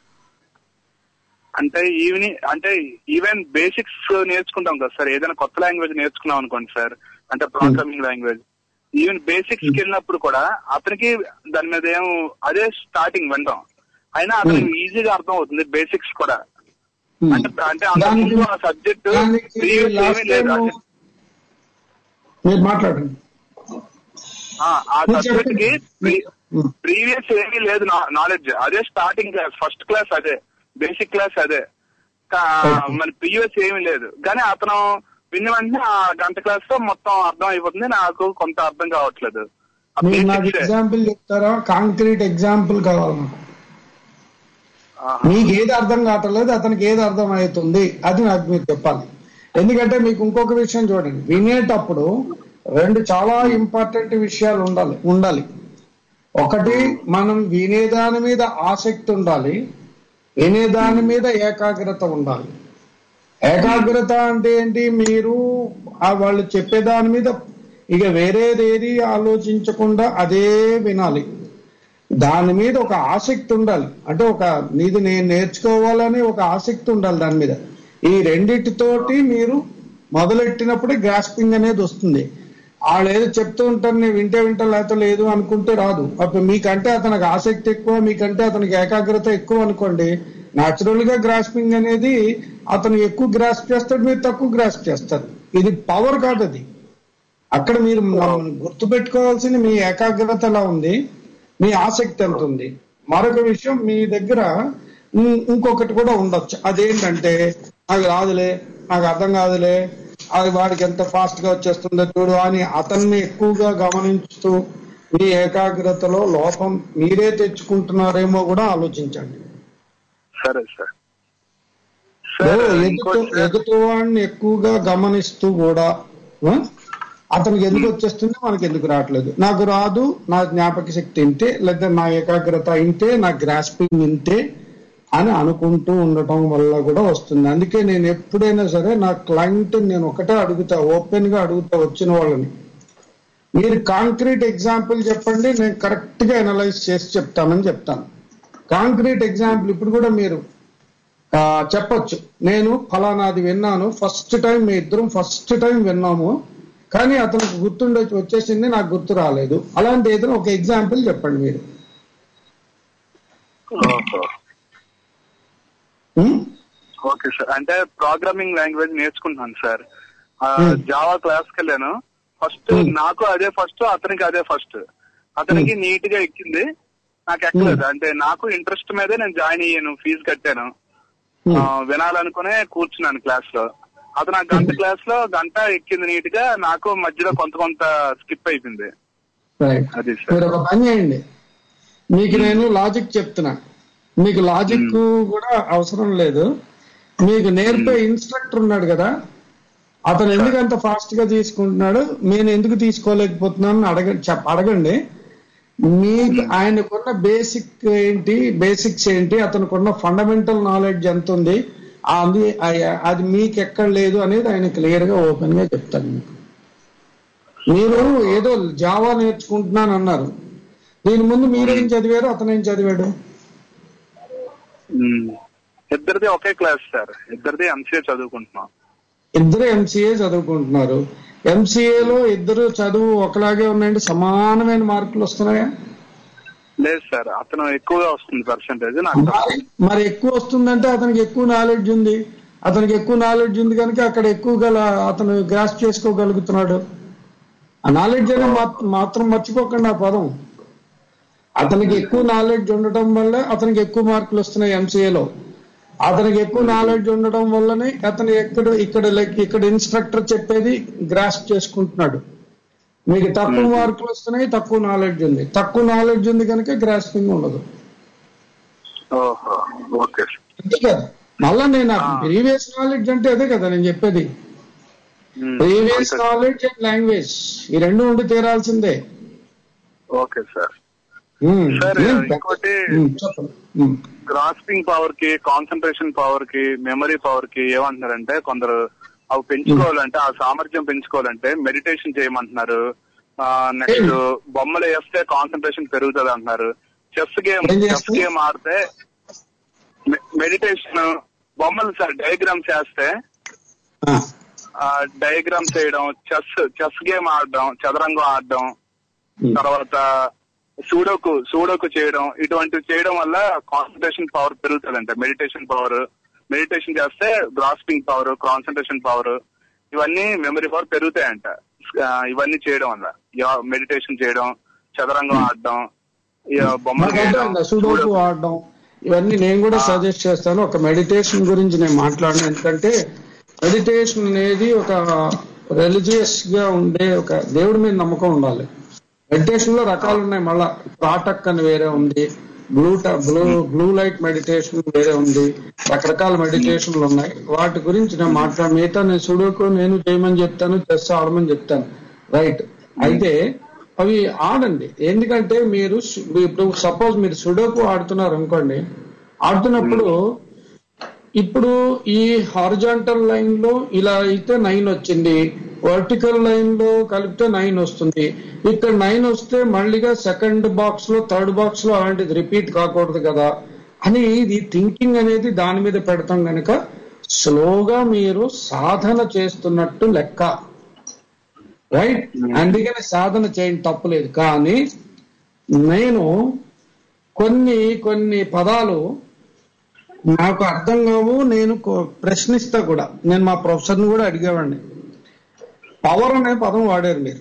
L: అంటే ఈవినింగ్ అంటే ఈవెన్ బేసిక్స్ నేర్చుకుంటాం కదా సార్ ఏదైనా కొత్త లాంగ్వేజ్ నేర్చుకున్నాం అనుకోండి సార్ అంటే ప్రోగ్రామింగ్ లాంగ్వేజ్ ఈవెన్ బేసిక్స్ కి వెళ్ళినప్పుడు కూడా అతనికి దాని మీద ఏం అదే స్టార్టింగ్ వింటాం అయినా అతనికి ఈజీగా అర్థం అవుతుంది బేసిక్స్ కూడా అంటే అంటే అంతకుముందు ఆ సబ్జెక్ట్
D: దానికి last
L: లేదు
D: time మీరు మాట్లాడండి
L: ఆ ఆ
D: మీరు
L: సబ్జెక్ట్ కి
D: చెప్పండి.
L: ప్రీవియస్ ఏమీ లేదు నాలెడ్జ్ అదే స్టార్టింగ్ క్లాస్ ఫస్ట్ క్లాస్ అదే బేసిక్ క్లాస్ అదే కా- మన ప్రీవియస్ ఏమీ లేదు కానీ అతను విన్న వెంటనే ఆ గంట క్లాస్ లో మొత్తం అర్థం అయిపోతుంది నాకు కొంత అర్థం కావట్లేదు ఆ
D: మీరు నాకు
L: basics ఏ.
D: ఎగ్జాంపుల్ చెప్తారా కాంక్రీట్ ఎగ్జాంపుల్ కావాలి నాకు
L: ఆహా.
D: మీకు ఏది అర్థం కావట్లేదు అతనికి ఏది అర్థం అవుతుంది అది నాకు మీరు చెప్పాలి ఎందుకంటే మీకు ఇంకొక విషయం చూడండి వినేటప్పుడు రెండు చాలా ఇంపార్టెంట్ విషయాలు ఉండాలి ఉండాలి ఒకటి మనం వినేదాని మీద ఆసక్తి ఉండాలి వినేదాని మీద ఏకాగ్రత ఉండాలి ఏకాగ్రత అంటే ఏంటి మీరు ఆ వాళ్ళు చెప్పేదాని మీద ఇక వేరేదేది ఆలోచించకుండా అదే వినాలి దాని మీద ఒక ఆసక్తి ఉండాలి అంటే ఒక ఇది నేను నేర్చుకోవాలని ఒక ఆసక్తి ఉండాలి దాని మీద ఈ రెండిటితోటి మీరు మొదలెట్టినప్పుడే గ్రాస్పింగ్ అనేది వస్తుంది వాళ్ళు ఏదో చెప్తూ ఉంటారు నేను వింటే వింటా లేకపోతే లేదు అనుకుంటే రాదు అప్పుడు మీకంటే అతనికి ఆసక్తి ఎక్కువ మీకంటే అతనికి ఏకాగ్రత ఎక్కువ అనుకోండి న్యాచురల్ గా గ్రాస్పింగ్ అనేది అతను ఎక్కువ గ్రాస్ప్ చేస్తాడు మీరు తక్కువ గ్రాస్ప్ చేస్తారు ఇది పవర్ కాదు అది అక్కడ మీరు గుర్తు పెట్టుకోవాల్సింది మీ ఏకాగ్రత ఎలా ఉంది మీ ఆసక్తి ఎంత ఉంది మరొక విషయం మీ దగ్గర ఇం- ఇంకొకటి కూడా ఉండొచ్చు అదేంటంటే నాకు రాదులే నాకు అర్థం కాదులే అది వాడికి ఎంత ఫాస్ట్ గా వచ్చేస్తుందో చూడు అని అతన్ని ఎక్కువగా గమనించుతూ మీ ఏకాగ్రతలో లోపం మీరే తెచ్చుకుంటున్నారేమో కూడా ఆలోచించండి
L: సరే సార్
D: ఓ, ఎదుటి ఎదుటి వాడిని ఎక్కువగా గమనిస్తూ కూడా ఆ, అతనికి ఎందుకు వచ్చేస్తుంది మనకి ఎందుకు రావట్లేదు నాకు రాదు నా జ్ఞాపక శక్తి ఇంతే లేదా నా ఏకాగ్రత ఇంతే నా గ్రాస్పింగ్ ఇంతే అని అనుకుంటూ ఉండటం వల్ల కూడా వస్తుంది అందుకే నేను ఎప్పుడైనా సరే నా క్లయింట్ నేను ఒకటే అడుగుతా ఓపెన్ గా అడుగుతా వచ్చిన వాళ్ళని మీరు కాంక్రీట్ ఎగ్జాంపుల్ చెప్పండి నేను కరెక్ట్ గా అనలైజ్ చేసి చెప్తానని చెప్తాను కాంక్రీట్ ఎగ్జాంపుల్ ఇప్పుడు కూడా మీరు ఆ, చెప్పొచ్చు నేను ఫలానాది విన్నాను ఫస్ట్ టైం మీ ఇద్దరం ఫస్ట్ టైం విన్నాము కానీ అతనికి గుర్తుండే వచ్చేసింది నాకు గుర్తు రాలేదు అలాంటి ఏదైనా ఒక ఎగ్జాంపుల్ చెప్పండి మీరు
L: ఓహో.
D: ఉం?
L: ఓకే సార్ అంటే ప్రోగ్రామింగ్ లాంగ్వేజ్ నేర్చుకుంటున్నాను సార్
D: Hmm.
L: జావా క్లాస్ కి వెళ్ళాను ఫస్ట్ నాకు అదే ఫస్ట్ అతనికి అదే ఫస్ట్ అతనికి నీట్ గా ఎక్కింది నాకు ఎక్కలేదు అంటే నాకు ఇంట్రెస్ట్ మీదే నేను జాయిన్ అయ్యాను ఫీజు కట్టాను ఆ, వినాలనుకునే కూర్చున్నాను క్లాస్ లో అతను ఆ గంట క్లాస్ లో గంట ఎక్కింది నీట్ గా నాకు మధ్యలో కొంత కొంత స్కిప్ అయిపోయింది
D: రైట్
L: అది
D: మీరు ఒక పని చేయండి మీకు నేను లాజిక్ చెప్తున్నా మీకు లాజిక్ కూడా అవసరం లేదు మీకు నేర్పే ఇన్స్ట్రక్టర్ ఉన్నాడు కదా అతను ఎందుకు అంత ఫాస్ట్ గా తీసుకుంటున్నాడు నేను ఎందుకు తీసుకోలేకపోతున్నాను అడగ చెప్ప అడగండి మీకు ఆయనకున్న బేసిక్ ఏంటి బేసిక్స్ ఏంటి అతనుకున్న ఫండమెంటల్ నాలెడ్జ్ ఎంత ఉంది అది అది మీకు ఎక్కడ లేదు అనేది ఆయన క్లియర్ గా ఓపెన్ గా చెప్తాను మీకు మీరు ఏదో జావా నేర్చుకుంటున్నాను అన్నారు దీని ముందు మీరేం చదివారు అతను ఏం చదివాడు
L: ఉమ్. ఇద్దరిది ఒకే క్లాస్ సార్ ఇద్దరిది ఎంసీఏ చదువుకుంటున్నాం
D: ఇద్దరు ఎంసీఏ చదువుకుంటున్నారు ఎంసీఏలో ఇద్దరు చదువు ఒకలాగే ఉన్నాయండి సమానమైన మార్కులు వస్తున్నాయా
L: లేదు సార్ అతను ఎక్కువగా వస్తుంది పర్సంటేజ్ నాకు తక్కువ.
D: మరి ఎక్కువ వస్తుందంటే అతనికి ఎక్కువ నాలెడ్జ్ ఉంది అతనికి ఎక్కువ నాలెడ్జ్ ఉంది కనుక అక్కడ ఎక్కువ గల అతను గ్రాస్ చేసుకోగలుగుతున్నాడు ఆ నాలెడ్జ్ అనేది మాత్- మాత్రం మర్చిపోకండి ఆ పదం అతనికి ఎక్కువ నాలెడ్జ్ ఉండటం వల్ల అతనికి ఎక్కువ మార్కులు వస్తున్నాయి ఎంసీఏలో అతనికి ఎక్కువ నాలెడ్జ్ ఉండడం వల్లనే అతను ఎక్కడ ఇక్కడ లైక్ ఇక్కడ ఇన్స్ట్రక్టర్ చెప్పేది గ్రాస్ చేసుకుంటున్నాడు మీకు తక్కువ మార్కులు వస్తున్నాయి తక్కువ నాలెడ్జ్ ఉంది తక్కువ నాలెడ్జ్ ఉంది కనుక గ్రాస్పింగ్ ఉండదు
L: ఓహో ఓకే సార్
D: అంతే కదా మళ్ళా నేను ప్రీవియస్ నాలెడ్జ్ అంటే అదే కదా నేను చెప్పేది ప్రీవియస్ నాలెడ్జ్ అండ్ లాంగ్వేజ్ ఈ రెండు ఉండి తీరాల్సిందే
L: ఓకే సార్
D: ఉమ్,
L: సార్
D: ఏం
L: ఇంకోటి
D: ఉమ్, చెప్పండి ఉమ్,
L: గ్రాస్పింగ్ పవర్ కి కాన్సన్ట్రేషన్ పవర్ కి మెమరీ పవర్ కి ఏమంటున్నారంటే కొందరు అవి పెంచుకోవాలంటే ఆ సామర్థ్యం పెంచుకోవాలంటే మెడిటేషన్ చేయమంటున్నారు నెక్స్ట్ బొమ్మలు వేస్తే కాన్సన్ట్రేషన్ పెరుగుతుంది అంటున్నారు చెస్ గేమ్
D: ఏం
L: చెస్
D: చేస్తే?
L: గేమ్ ఆడితే మెడిటేషన్ బొమ్మలు సార్ డయాగ్రామ్స్ వేస్తే డయాగ్రామ్స్ వేయడం చెస్ చెస్ గేమ్ ఆడడం చదరంగం ఆడడం తర్వాత సూడోకు సూడోకు చేయడం ఇటువంటివి చేయడం వల్ల కాన్సన్ట్రేషన్ పవర్ పెరుగుతుందంట మెడిటేషన్ పవర్ మెడిటేషన్ చేస్తే గ్రాస్పింగ్ పవర్ కాన్సన్ట్రేషన్ పవర్ ఇవన్నీ మెమరీ పవర్ పెరుగుతాయంట ఆ, ఇవన్నీ చేయడం వల్ల మెడిటేషన్ చేయడం చదరంగం ఆడడం ఇక బొమ్మలు
D: నాకు
L: గీయడం,
D: అర్థమైంది. సుడోకు ఆడడం ఇవన్నీ నేను కూడా సజెస్ట్ చేస్తాను ఒక మెడిటేషన్ గురించి నేను మాట్లాడను ఎందుకంటే మెడిటేషన్ అనేది ఒక రిలీజియస్ గా ఉండే ఒక దేవుడి మీద నమ్మకం ఉండాలి మెడిటేషన్ లో రకాలు ఉన్నాయి మళ్ళా ప్రాటక్ అని వేరే ఉంది blue blue blue light meditation వేరే ఉంది రకరకాల మెడిటేషన్లు ఉన్నాయి వాటి గురించి నేను మాట్లాడ మిగతా నేను సుడోకు నేను చేయమని చెప్తాను చెస్ ఆడమని చెప్తాను రైట్ అయితే అవి ఆడండి ఎందుకంటే మీరు సు- ఇప్పుడు సపోజ్ మీరు సుడోకు ఆడుతున్నారు అనుకోండి ఆడుతున్నప్పుడు ఇప్పుడు ఈ హారిజాంటల్ లైన్ లో ఇలా అయితే నైన్ వచ్చింది వర్టికల్ లైన్ లో కలిపితే నైన్ వస్తుంది ఇక్కడ నైన్ వస్తే మళ్ళీగా సెకండ్ బాక్స్ లో థర్డ్ బాక్స్ లో అలాంటిది రిపీట్ కాకూడదు కదా అని ఇది థింకింగ్ అనేది దాని మీద పెడతాం గనక స్లోగా మీరు సాధన చేస్తున్నట్టు లెక్క రైట్ అందుకని సాధన చేయడం తప్పులేదు కానీ నేను కొన్ని కొన్ని పదాలు నాకు అర్థం కావు నేను కొ- ప్రశ్నిస్తా కూడా నేను మా ప్రొఫెసర్ కూడా అడిగేవాడిని పవర్ అనే పదం వాడారు మీరు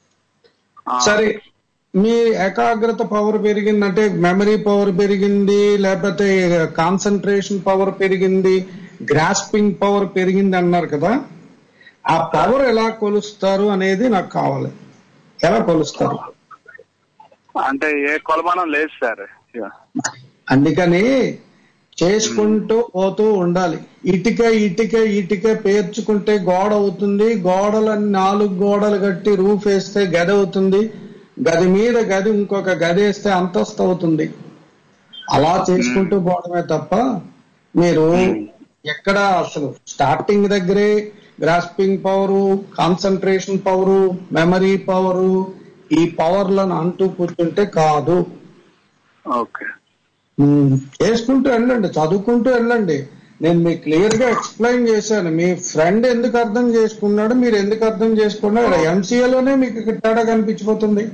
D: సరే మీ ఏకాగ్రత పవర్ పెరిగిందంటే మెమరీ పవర్ పెరిగింది లేకపోతే కాన్సన్ట్రేషన్ పవర్ పెరిగింది గ్రాస్పింగ్ పవర్ పెరిగింది అన్నారు కదా ఆ పవర్ ఎలా కొలుస్తారు అనేది నాకు కావాలి ఎలా కొలుస్తారు
L: అంటే ఏ కొలమానం లేదు సార్ ఇక.
D: అందుకని చేసుకుంటూ పోతూ ఉండాలి ఇటుక ఇటుక ఇటుక పేర్చుకుంటే గోడ అవుతుంది గోడలని నాలుగు గోడలు కట్టి రూఫ్ వేస్తే గది అవుతుంది గది మీద గది ఇంకొక గది వేస్తే అంతస్తు అవుతుంది అలా చేసుకుంటూ పోవడమే తప్ప మీరు ఎక్కడ అసలు స్టార్టింగ్ దగ్గరే grasping power concentration power memory power ఈ పవర్లను అంటూ కూర్చుంటే కాదు
L: ఓకే
D: ఉమ్, చేసుకుంటూ వెళ్ళండి చదువుకుంటూ వెళ్ళండి నేను మీకు క్లియర్ గా ఎక్స్ప్లెయిన్ చేశాను మీ ఫ్రెండ్ ఎందుకు అర్థం చేసుకున్నాడు మీరు ఎందుకు అర్థం చేసుకున్నారు MCA లోనే మీకు ఇక్కడ తేడా కనిపించిపోతుంది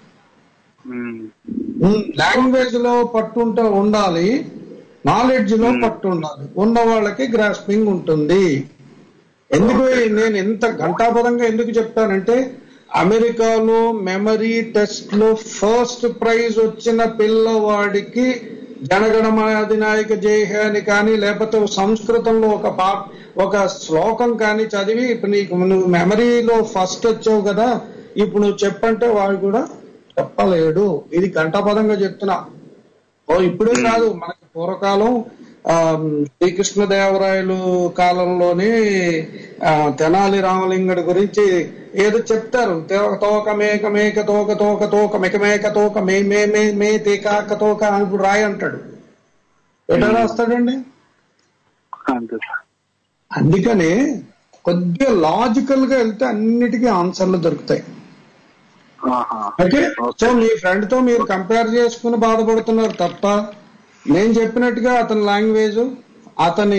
D: లాంగ్వేజ్ లో పట్టుంటే ఉండాలి నాలెడ్జ్ లో పట్టు ఉండాలి ఉన్న వాళ్ళకి గ్రాస్పింగ్ ఉంటుంది ఎందుకు నేను ఎంత ఘంటాపదంగా ఎందుకు చెప్తానంటే అమెరికాలో మెమరీ టెస్ట్ లో ఫస్ట్ ప్రైజ్ వచ్చిన పిల్లవాడికి జనగణమన అధినాయక జయ అని కానీ లేకపోతే సంస్కృతంలో ఒక పా ఒక శ్లోకం కానీ చదివి ఇప్పుడు నీకు నువ్వు మెమరీలో ఫస్ట్ వచ్చావు కదా ఇప్పుడు నువ్వు చెప్పంటే వాడు కూడా చెప్పలేడు ఇది ఘంటాపదంగా చెప్తున్నా ఓ ఇప్పుడే కాదు మనకి పూర్వకాలం ఆ శ్రీకృష్ణదేవరాయలు కాలంలోనే ఆ, తెనాలి రామలింగుడి గురించి ఏదో చెప్తారు తో- తోక మేక మేక తోక తోక తోక మెక మేక తోక మే మే మే మే తేకాక తోక అని ఇప్పుడు రాయి అంటాడు ఎట్లా రాస్తాడండి
L: అంతే సార్
D: అందుకనే కొద్దిగా లాజికల్ గా వెళ్తే అన్నిటికీ ఆన్సర్లు దొరుకుతాయి
L: ఆహా.
D: ఓకే సో మీ ఫ్రెండ్ తో మీరు కంపేర్ చేసుకుని బాధపడుతున్నారు తప్ప నేను చెప్పినట్టుగా అతని లాంగ్వేజ్ అతని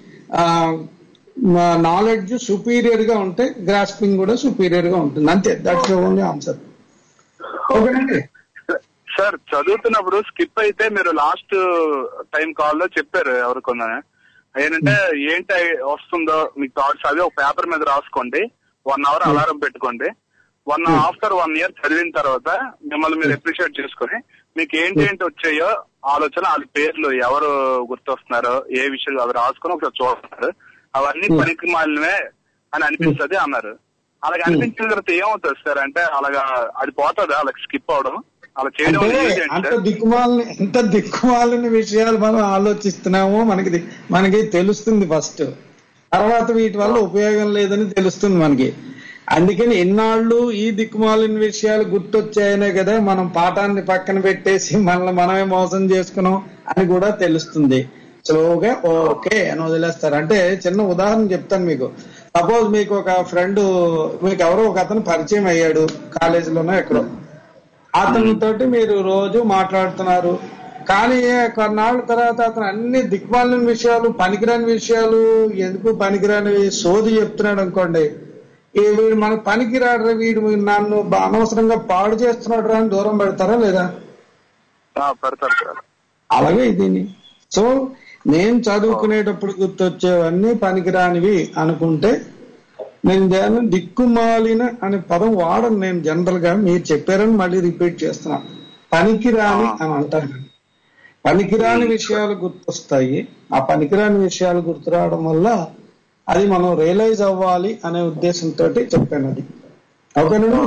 D: నాలెడ్జ్ సుపీరియర్ గా ఉంటే గ్రాస్పింగ్ కూడా సుపీరియర్ గా ఉంటుంది అంతే దట్స్ ఓన్లీ ఆన్సర్ ఓకేనండి
L: సార్ చదువుతున్నప్పుడు స్కిప్ అయితే మీరు లాస్ట్ టైం కాల్ లో చెప్పారు ఎవరికొన్నా ఏంటంటే ఏంటి వస్తుందో మీకు థాట్స్ అవి ఒక పేపర్ మీద రాసుకోండి వన్ అవర్ అలారం పెట్టుకోండి వన్ ఆఫ్టర్ వన్ ఇయర్ చదివిన తర్వాత మిమ్మల్ని మీరు అప్రిషియేట్ చేసుకొని మీకు ఏంటి ఏంటి వచ్చాయో ఆలోచన వాళ్ళ పేర్లు ఎవరు గుర్తొస్తున్నారో ఏ విషయాలు అవి రాసుకొని ఒకసారి చూస్తున్నారు అవన్నీ పనికి మాలినవే అని అనిపిస్తది అన్నారు అలాగ అనిపించిన తర్వాత ఏమవుతుంది సార్ అంటే అలాగా అది పోతుందా అలా స్కిప్ అవడం అలా చేయడం
D: అంటే
L: వల్ల ఏంటి
D: అంత
L: సార్?
D: దిక్కుమాలని ఎంత దిక్కుమాలని విషయాలు మనం ఆలోచిస్తున్నామో మనకి ది- మనకి తెలుస్తుంది ఫస్ట్ తర్వాత వీటి వల్ల ఉపయోగం లేదని తెలుస్తుంది మనకి అందుకని ఎన్నాళ్ళు ఈ దిక్కుమాలిన విషయాలు గుర్తొచ్చాయనే కదా మనం పాఠాన్ని పక్కన పెట్టేసి మనల్ని మనమే మోసం చేసుకున్నాం అని కూడా తెలుస్తుంది స్లోగా ఓకే అని వదిలేస్తారు అంటే చిన్న ఉదాహరణ చెప్తాను మీకు సపోజ్ మీకు ఒక ఫ్రెండ్ మీకు ఎవరో ఒక అతను పరిచయం అయ్యాడు కాలేజీలోనో ఎక్కడో అతనితోటి మీరు రోజు మాట్లాడుతున్నారు కానీ కొన్నాళ్ళ తర్వాత అతను అన్ని దిక్మాలిన విషయాలు పనికిరాని విషయాలు ఎందుకు పనికిరాని సోది చెప్తున్నాడు అనుకోండి ఈ వీడు మనకు పనికిరాడు వీడు నన్ను బా- అనవసరంగా పాడు చేస్తున్నాడు రా అని దూరం పెడతారా లేదా
L: ఆ, పెడతారు సార్
D: అలాగే ఇది సో నేను చదువుకునేటప్పుడు గుర్తొచ్చేవన్నీ పనికిరానివి అనుకుంటే నేను దాన్ని దిక్కుమాలిన అనే పదం వాడను నేను జనరల్ గా మీరు చెప్పారని మళ్ళీ రిపీట్ చేస్తున్నా పనికిరాని అని అంటాను పనికిరాని విషయాలు గుర్తొస్తాయి ఆ పనికిరాని విషయాలు గుర్తురావడం వల్ల అది మనం రియలైజ్ అవ్వాలి అనే ఉద్దేశంతో చెప్పాను అది ఓకేనండి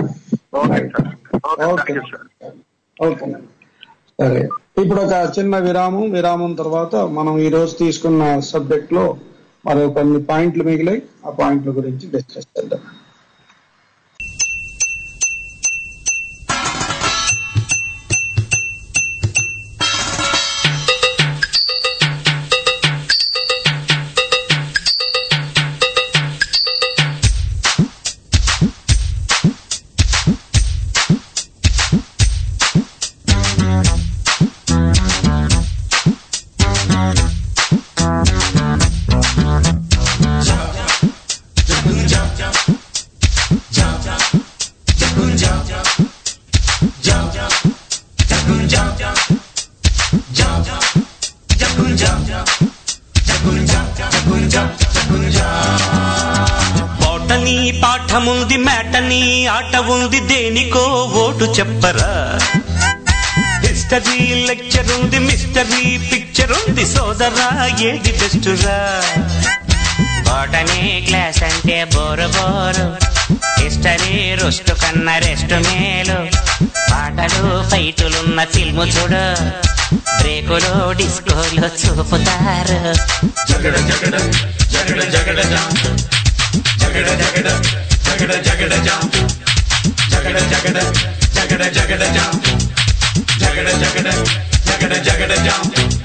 D: ఓకే ఓకేనండి సరే ఇప్పుడు ఒక చిన్న విరామం విరామం తర్వాత మనం ఈ రోజు తీసుకున్న సబ్జెక్ట్ లో మరో కొన్ని పాయింట్లు మిగిలాయి ఆ పాయింట్ల గురించి డిస్కస్ చేద్దాం
M: పాటని పాఠముంది మేటని ఆట ఉంది దేనికో ఓటు చెప్పరా హిస్టరీ లెక్చర్ ఉంది మిస్టరీ పిక్చర్ ఉంది సోదరా ఏది బెస్ట్ రా
N: బోటనీ క్లాస్ అంటే బోరు బోరు హిస్టరీ రుస్టు కన్న రెస్ట్ మేలు పాటలు ఫైటులున్న ఫిల్ము చూడు బ్రేకులు డిస్కోలు చూపుతారు
A: జగడ జగడ జగడ జగడ జా జగడ జగడ జగడ జగడ జా జగడ జగడ జగడ జగడ జా జగడ జగడ జగడ జగడ జా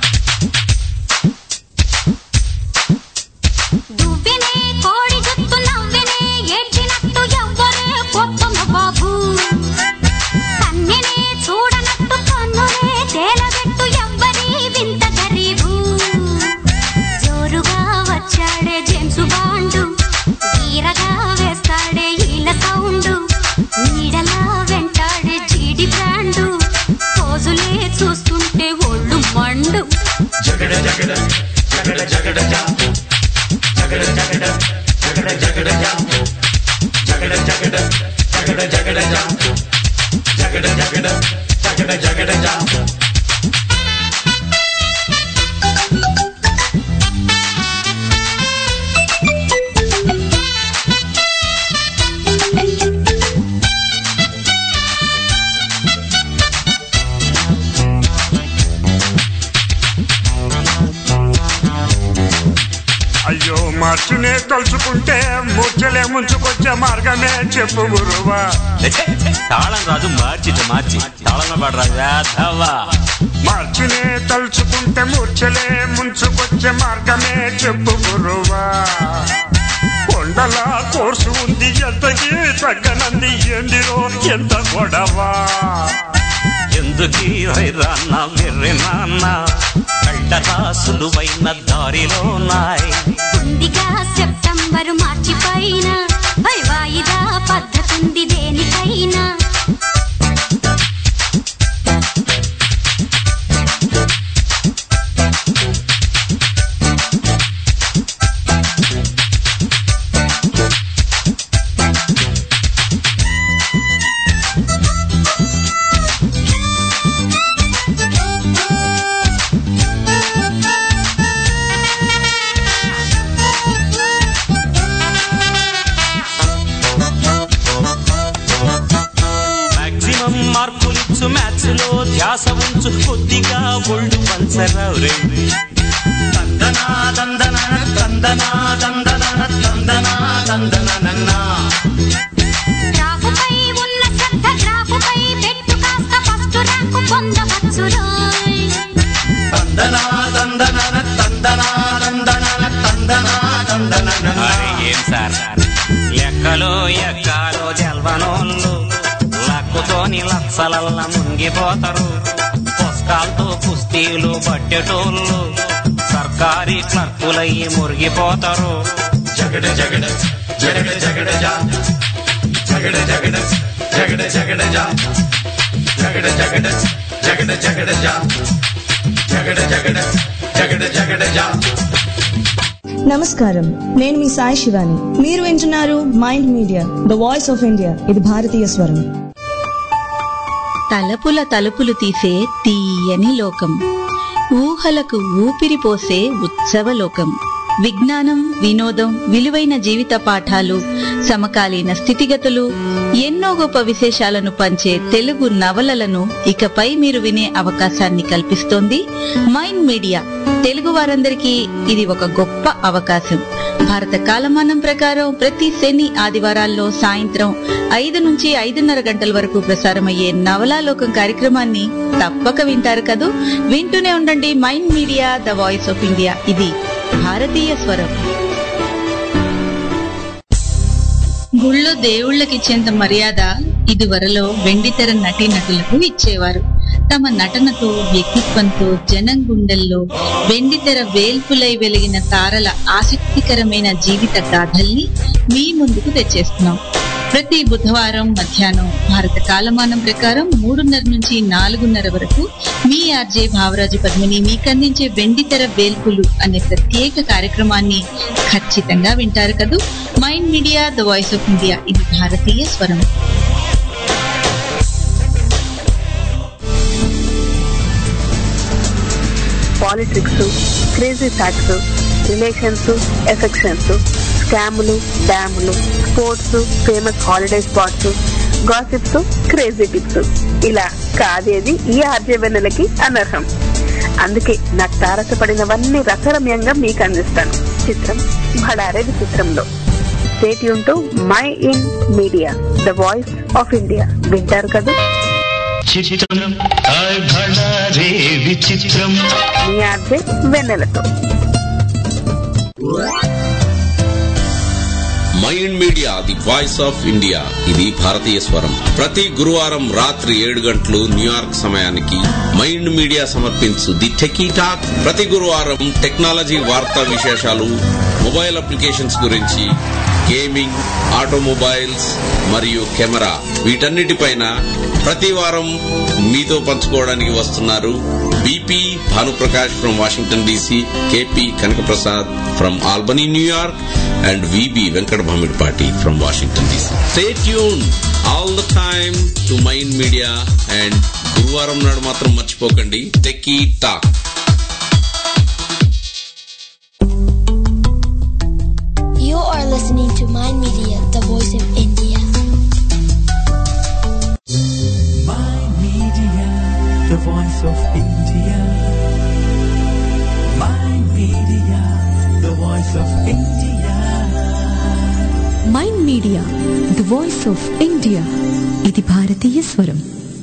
F: దువ్వెనే కోడి జుత్తు నవ్వెనే ఏడ్చినట్టు ఎవ్వరే పొత్తున బాబు కన్నెనే చూడనట్టు కన్నునే తేలబెట్టు ఎవ్వరి వింత గరీబు జోరుగా వచ్చాడే జేమ్స్ బాండు ఈరగా వేస్తాడే ఈల సౌండు నీడలా వెంటాడే జీడి బ్రాండు పోజులే చూస్తుంటే ఒళ్ళు మండు
A: జగడ జగడ జగడ జగడ జా జగడ జగడ జగడ జగడ జా జగడ జగడ జగడ జగడ జా జగడ జగడ జగడ జగడ జా
O: అయ్యో మార్చునే తలుచుకుంటే ముచ్చలే ముంచుకొచ్చే మార్గమే చెప్పు గురువా
M: తాళం రాజు మార్చి మార్చి తాళంలో పడరా వేధవా
O: మార్చునే తలుచుకుంటే ముచ్చలే ముంచుకొచ్చే మార్గమే చెప్పు గురువా కొండల కోర్సు ఉంది ఎంతకి తగ్గనంది ఎందిరో ఎంత గొడవా
M: ఎందుకీ వైరాన్న వెర్రి నాన్న కళ్ళ రాసులువైన దారిలో నాయ్
F: ఉందిగా సెప్టెంబరు మార్చి పైన పై వాయిదా పద్ధతుంది దేనికైనా
M: మాక్సిమం మార్కులిచ్చు మ్యాథ్స్ లో ధ్యాస ఉంచు కొద్దిగా ఒళ్ళు పంచరావు రే తందనా తందన తందనా తందన తందనా తందన నన్నా
F: గ్రాఫుపై ఉన్న శ్రద్ధ గ్రాఫుపై పెట్టు కాస్త ఫస్ట్ ర్యాంకు పొందవచ్చు రోయ్
M: తందనా తందన తందనా తందన తందనా తందన అరే ఏం సార్ లెక్కలో ఎక్కాలో జల్వనోళ్ళు లక్కుతోని లక్షలల్ల ముంగిపోతారు పుస్తకాలతో కుస్తీలు పట్టేటోళ్ళు సర్కారీ క్లర్కులయ్యి మురిగిపోతారు
A: జగడ జగడ జగడ జగడ జా జగడ జగడ జగడ జగడ జా జగడ జగడ జగడ జగడ జా జగడ జగడ జగడ జగడ జా
P: నమస్కారం నేను మీ సాయి శివాని మీరు వింటున్నారు mind media the voice of India ఇది భారతీయ స్వరం
Q: తలపుల తలుపులు తీసే తీయని లోకం ఊహలకు ఊపిరి పోసే ఉత్సవ లోకం విజ్ఞానం వినోదం విలువైన జీవిత పాఠాలు సమకాలీన స్థితిగతులు ఎన్నో గొప్ప విశేషాలను పంచే తెలుగు నవలలను ఇకపై మీరు వినే అవకాశాన్ని కల్పిస్తోంది మైండ్ మీడియా తెలుగు వారందరికీ ఇది ఒక గొప్ప అవకాశం భారత కాలమానం ప్రకారం ప్రతి శని ఆదివారాల్లో సాయంత్రం ఐదు నుంచి ఐదున్నర గంటల వరకు ప్రసారమయ్యే నవలాలోకం కార్యక్రమాన్ని తప్పక వింటారు కదూ వింటూనే ఉండండి mind media the voice of India ఇది భారతీయ స్వరం గుళ్ళో దేవుళ్ళకి ఇచ్చేంత మర్యాద ఇదివరలో వెండితెర నటీ నటులకు ఇచ్చేవారు తమ నటనతో వ్యక్తిత్వంతో జనం గుండెల్లో వెండితెర వేల్పులై వెలిగిన తారల ఆసక్తికరమైన జీవిత గాథల్ని మీ ముందుకు తెచ్చేస్తున్నాం ప్రతి బుధవారం మధ్యాహ్నం భారత కాలమానం ప్రకారం మూడున్నర నుంచి నాలుగున్నర వరకు మీ ఆర్జే భావరాజు పద్మిని మీకందించే వెండితెర వేల్పులు అనే ప్రత్యేక కార్యక్రమాన్ని ఖచ్చితంగా వింటారు కదూ mind media the voice of India ఇది భారతీయ స్వరం
I: politics crazy facts relations affections స్కాములు డ్యాములు sports famous holiday spots gossips crazy tips ఇలా కాదేది ఈ ఆర్జవెన్నెలకి అనర్హం అందుకే నాకు తారసపడినవన్నీ రసరమ్యంగా మీకు అందిస్తాను చిత్రం భడారే విచిత్రంలో స్టేట్ యూన్ mind media the voice of India వింటారు కదా
E: చిత్రం హాయ్ భళా రే విచిత్రం
I: మీ ఆర్జే వెన్నెలతో
H: mind media the voice of India ఇది భారతీయ స్వరం ప్రతి గురువారం రాత్రి ఏడు గంటలు న్యూయార్క్ సమయానికి మైండ్ మీడియా సమర్పించు ది టెకీ టాక్ ప్రతి గురువారం టెక్నాలజీ వార్తా విశేషాలు మొబైల్ అప్లికేషన్స్ గురించి గేమింగ్ ఆటోమొబైల్స్ మరియు కెమెరా వీటన్నిటిపైన ప్రతి వారం మీతో పంచుకోవడానికి వస్తున్నారు BP Bhanuprakash from Washington DC KP Kanakaprasad from Albany New York and VB Venkata Bhamidipati from Washington DC stay tune all the time to mind media and గురువారం నాడు మాత్రం మర్చిపోకండి techie talk
K: You are listening to Mind Media, the voice of India.
A: Mind Media, the voice of India. Mind Media, the voice of India.
B: Mind media the voice of India ఇది భారతీయ స్వరం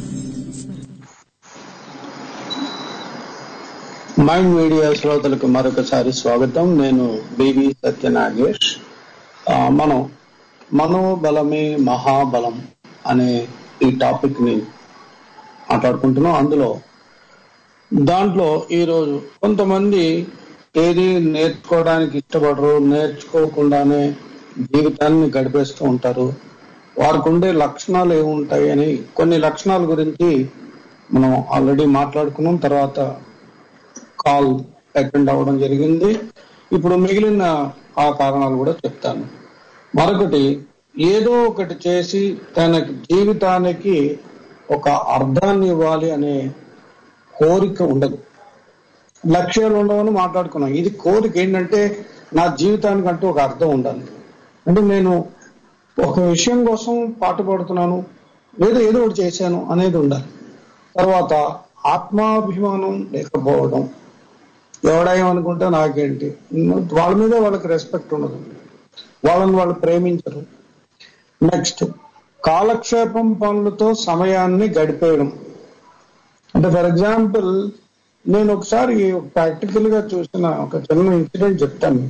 D: mind media శ్రోతలకు మరొకసారి స్వాగతం నేను BV Satya Nagesh ఆ, మనం మనోబలమే మహాబలం అనే ఈ టాపిక్ ని మాట్లాడుకుంటున్నాం అందులో దాంట్లో ఈరోజు కొంతమంది ఏది నేర్చుకోవడానికి ఇష్టపడరు నేర్చుకోకుండానే జీవితాన్ని గడిపేస్తూ ఉంటారు వారికి ఉండే లక్షణాలు ఏముంటాయి అని కొన్ని లక్షణాల గురించి మనం ఆల్రెడీ మాట్లాడుకున్నాం తర్వాత కాల్ అటెండ్ అవ్వడం జరిగింది ఇప్పుడు మిగిలిన ఆ కారణాలు కూడా చెప్తాను మరొకటి ఏదో ఒకటి చేసి తన జీవితానికి ఒక అర్థాన్ని ఇవ్వాలి అనే కోరిక ఉండదు లక్ష్యాలు ఉండవని మాట్లాడుకున్నాం ఇది కోరిక ఏంటంటే నా జీవితానికి అంటూ ఒక అర్థం ఉండాలి అంటే నేను ఒక విషయం కోసం పాట పాడుతున్నాను లేదా ఏదో ఒకటి చేశాను అనేది ఉండాలి తర్వాత ఆత్మాభిమానం లేకపోవడం ఎవడేమనుకుంటే నాకేంటి వాళ్ళ మీద వాళ్ళకి రెస్పెక్ట్ ఉండదు వాళ్ళని వాళ్ళు ప్రేమించరు నెక్స్ట్ కాలక్షేపం పనులతో సమయాన్ని గడిపేయడం అంటే ఫర్ ఎగ్జాంపుల్ నేను ఒకసారి ప్రాక్టికల్ గా చూసిన ఒక చిన్న ఇన్సిడెంట్ చెప్తాను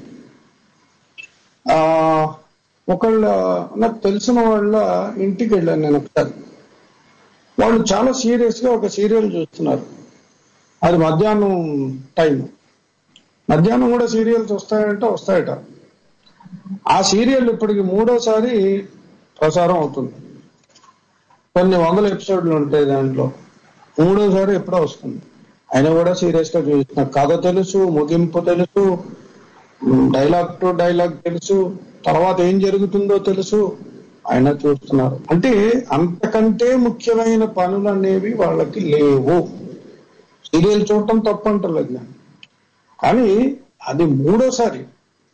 D: ఆ ఒకళ్ళ నాకు తెలిసిన వాళ్ళ ఇంటికి వెళ్ళాను నేను ఒకసారి వాళ్ళు చాలా సీరియస్ గా ఒక సీరియల్ చూస్తున్నారు అది మధ్యాహ్నం టైం మధ్యాహ్నం కూడా సీరియల్స్ వస్తాయంటే వస్తాయట ఆ సీరియల్ ఇప్పటికి మూడోసారి ప్రసారం అవుతుంది కొన్ని వందల ఎపిసోడ్లు ఉంటాయి దాంట్లో మూడోసారి ఎప్పుడో వస్తుంది అయినా కూడా సీరియస్ గా చూస్తున్నారు కథ తెలుసు ముగింపు తెలుసు డైలాగ్ టు డైలాగ్ తెలుసు తర్వాత ఏం జరుగుతుందో తెలుసు ఆయన చూస్తున్నారు అంటే అంతకంటే ముఖ్యమైన పనులు అనేవి వాళ్ళకి లేవు సీరియల్ చూడటం తప్పంటలేదు నేను కానీ అది మూడోసారి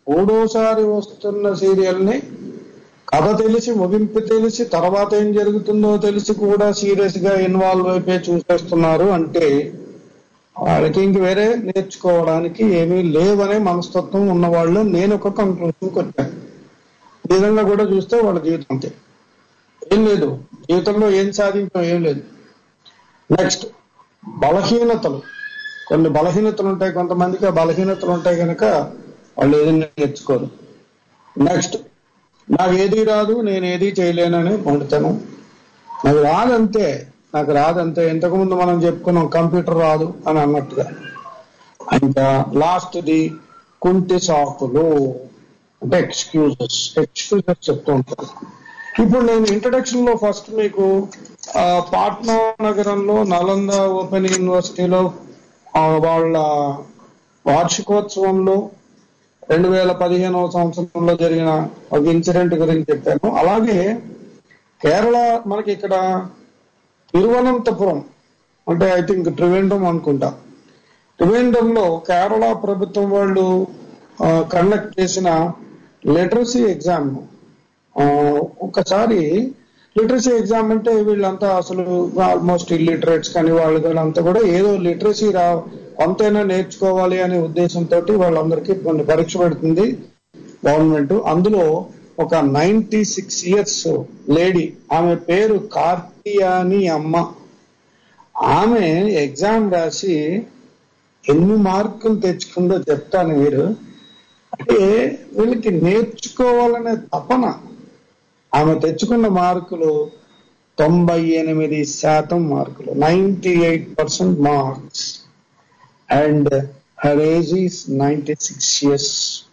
D: మూడోసారి వస్తున్న సీరియల్ ని కథ తెలిసి ముగింపు తెలిసి తర్వాత ఏం జరుగుతుందో తెలిసి కూడా సీరియస్ గా ఇన్వాల్వ్ అయిపోయి చూసేస్తున్నారు అంటే వాళ్ళకి ఇంక వేరే నేర్చుకోవడానికి ఏమీ లేవనే మనస్తత్వం ఉన్నవాళ్ళు నేను ఒక కంక్లూషన్కి వచ్చాను ఈ విధంగా కూడా చూస్తే వాళ్ళ జీవితం అంతే ఏం లేదు జీవితంలో ఏం సాధించడం ఏం లేదు నెక్స్ట్ బలహీనతలు కొన్ని బలహీనతలు ఉంటాయి కొంతమందికి ఆ బలహీనతలు ఉంటాయి కనుక వాళ్ళు ఏది నేర్చుకోరు నెక్స్ట్ నాకు ఏది రాదు నేను ఏది చేయలేనని మొండితను నాకు రాదంతే నాకు రాదంతే ఇంతకుముందు మనం చెప్పుకున్నాం కంప్యూటర్ రాదు అని అన్నట్టుగా ఇంకా లాస్ట్ ది కుంటి సాకులు అంటే ఎక్స్క్యూజెస్ ఎక్స్క్యూజెస్ చెప్తూ ఉంటారు ఇప్పుడు నేను ఇంట్రడక్షన్ లో ఫస్ట్ మీకు ఆ, పాట్నా నగరంలో నలంద ఓపెన్ యూనివర్సిటీలో ఆ, వాళ్ళ వార్షికోత్సవంలో రెండు వేల పదిహేనవ సంవత్సరంలో జరిగిన ఒక ఇన్సిడెంట్ గురించి చెప్పాను అలాగే కేరళ మనకి ఇక్కడ తిరువనంతపురం అంటే ఐ థింక్ త్రివేంద్రం అనుకుంటా త్రివేంద్రంలో కేరళ ప్రభుత్వం వాళ్ళు కండక్ట్ చేసిన లిటరసీ ఎగ్జామ్ ఒకసారి లిటరసీ ఎగ్జామ్ అంటే వీళ్ళంతా అసలు ఆల్మోస్ట్ ఇల్లిటరేట్స్ కానీ వాళ్ళు కానీ అంతా కూడా ఏదో లిటరసీ రా కొంతైనా నేర్చుకోవాలి అనే ఉద్దేశంతో వాళ్ళందరికీ కొన్ని పరీక్ష పెడుతుంది గవర్నమెంట్ అందులో ఒక నైన్టీ సిక్స్ ఇయర్స్ లేడీ ఆమె పేరు కార్తియాని అమ్మ ఆమె ఎగ్జామ్ రాసి ఎన్ని మార్కులు తెచ్చుకుందో చెప్తాను మీరు అంటే వీళ్ళకి నేర్చుకోవాలనే తపన ఆమె తెచ్చుకున్న మార్కులు తొంభై ఎనిమిది శాతం మార్కులు ninety eight percent marks and her age is ninety six years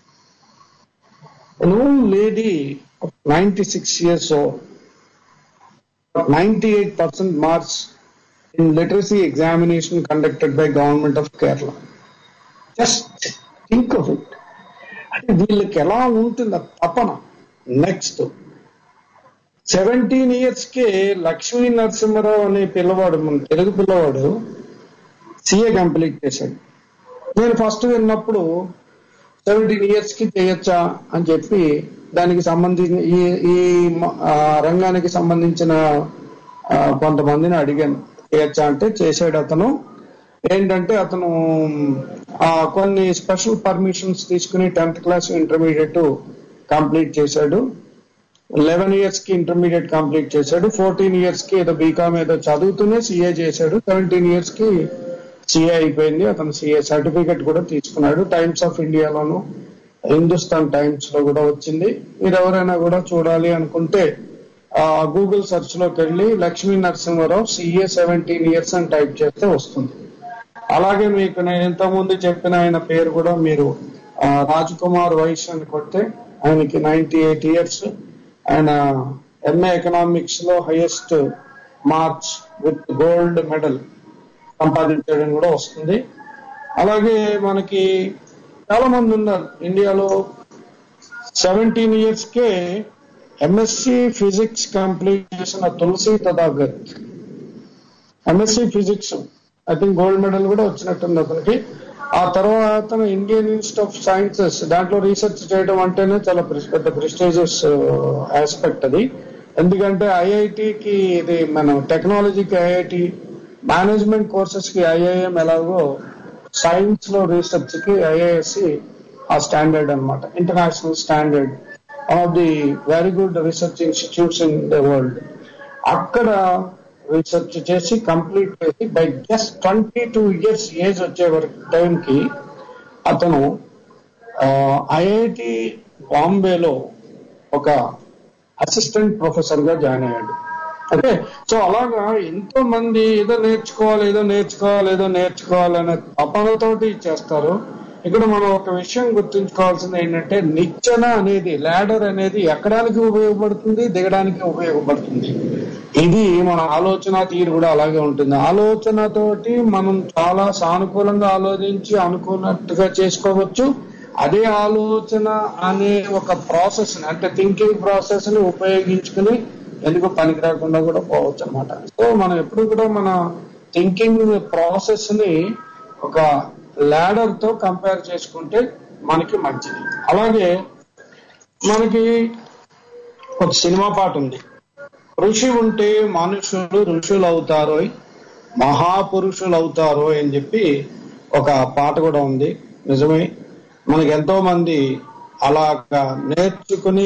D: an old lady of 96 years old, 98% marks in literacy examination conducted by government of Kerala. Just think of it. అంటే వీళ్ళకి ఎలా ఉంటుంది ఆ తపన నెక్స్ట్ సెవెంటీన్ ఇయర్స్ కే లక్ష్మీ నరసింహరావు అనే పిల్లవాడు మన తెలుగు పిల్లవాడు సిఏ కంప్లీట్ చేశాడు నేను ఫస్ట్ విన్నప్పుడు సెవెంటీన్ ఇయర్స్ కి చేయొచ్చా అని చెప్పి దానికి సంబంధించిన ఈ ఈ మ- ఆ రంగానికి సంబంధించిన ఆ, కొంతమందిని అడిగాను చేయొచ్చా అంటే చేసాడు అతను ఏంటంటే అతను ఆ, కొన్ని స్పెషల్ పర్మిషన్స్ తీసుకుని టెన్త్ క్లాస్ ఇంటర్మీడియట్ కంప్లీట్ చేశాడు లెవెన్ ఇయర్స్ కి ఇంటర్మీడియట్ కంప్లీట్ చేశాడు ఫోర్టీన్ ఇయర్స్ కి ఏదో బీకామ్ ఏదో చదువుతూనే సిఏ చేశాడు సెవెంటీన్ ఇయర్స్ కి సిఏ అయిపోయింది అతను సిఏ సర్టిఫికెట్ కూడా తీసుకున్నాడు టైమ్స్ ఆఫ్ ఇండియాలోను హిందుస్థాన్ టైమ్స్ లో కూడా వచ్చింది మీరు ఎవరైనా కూడా చూడాలి అనుకుంటే ఆ గూగుల్ సెర్చ్ లోకి వెళ్ళి Lakshmi Narasimha Rao CA seventeen years అని టైప్ చేస్తే వస్తుంది అలాగే మీకు నేను ఇంతకుముందు చెప్పిన ఆయన పేరు కూడా మీరు ఆ, రాజ్ కుమార్ వైశ్య అని కొడితే ఆయనకి నైన్టీ ఎయిట్ ఇయర్స్ ఆయన ఎంఏ ఎకనామిక్స్ లో highest marks with gold medal సంపాదించడం కూడా వస్తుంది అలాగే మనకి చాలా మంది ఉన్నారు ఇండియాలో సెవెంటీన్ ఇయర్స్ కే ఎంఎస్సి ఫిజిక్స్ కంప్లీట్ చేసిన Tulasi Tathagat MSc physics I think gold medal కూడా వచ్చినట్టుంది అతనికి ఆ తర్వాత అతను ఇండియన్ ఇన్స్టిట్యూట్ ఆఫ్ సైన్సెస్ దాంట్లో రీసెర్చ్ చేయడం అంటేనే చాలా ప్రెస్- పెద్ద ప్రెస్టీజియస్ ఆస్పెక్ట్ అది ఎందుకంటే ఐఐటికి ఇది మనం టెక్నాలజీకి ఐఐటి మేనేజ్మెంట్ కోర్సెస్ కి ఐఐఎం ఎలాగో సైన్స్ లో రీసెర్చ్ కి ఐఐఎస్సి ఆ స్టాండర్డ్ అన్నమాట international standard of the very good research institutes in the world అక్కడ రీసెర్చ్ చేసి కంప్లీట్ చేసి by just twenty two years age వచ్చే వరకు టైంకి అతను ఐఐటి బాంబేలో ఒక అసిస్టెంట్ ప్రొఫెసర్ గా జాయిన్ అయ్యాడు ఓకే సో అలాగా ఎంతో మంది ఏదో నేర్చుకోవాలి ఏదో నేర్చుకోవాలి ఏదో నేర్చుకోవాలనే తపనతోటి చేస్తారు ఇక్కడ మనం ఒక విషయం గుర్తుంచుకోవాల్సింది ఏంటంటే నిచ్చెన అనేది లాడర్ అనేది ఎక్కడానికి ఉపయోగపడుతుంది దిగడానికి ఉపయోగపడుతుంది ఇది మన ఆలోచన తీరు కూడా అలాగే ఉంటుంది ఆలోచనతోటి మనం చాలా సానుకూలంగా ఆలోచించి అనుకున్నట్టుగా చేసుకోవచ్చు అదే ఆలోచన అనే ఒక ప్రాసెస్ అంటే థింకింగ్ ప్రాసెస్ ని ఉపయోగించుకుని ఎందుకు పనికి రాకుండా కూడా పోవచ్చు అనమాట సో మనం ఎప్పుడు కూడా మన థింకింగ్ ప్రాసెస్ ని ఒక లాడర్ తో కంపేర్ చేసుకుంటే మనకి మంచిది అలాగే మనకి ఒక సినిమా పాట ఉంది ఋషి ఉంటే మనుషులు ఋషులు అవుతారు మహాపురుషులు అవుతారు అని చెప్పి ఒక పాట కూడా ఉంది నిజమే మనకి ఎంతో మంది అలాగా నేర్చుకుని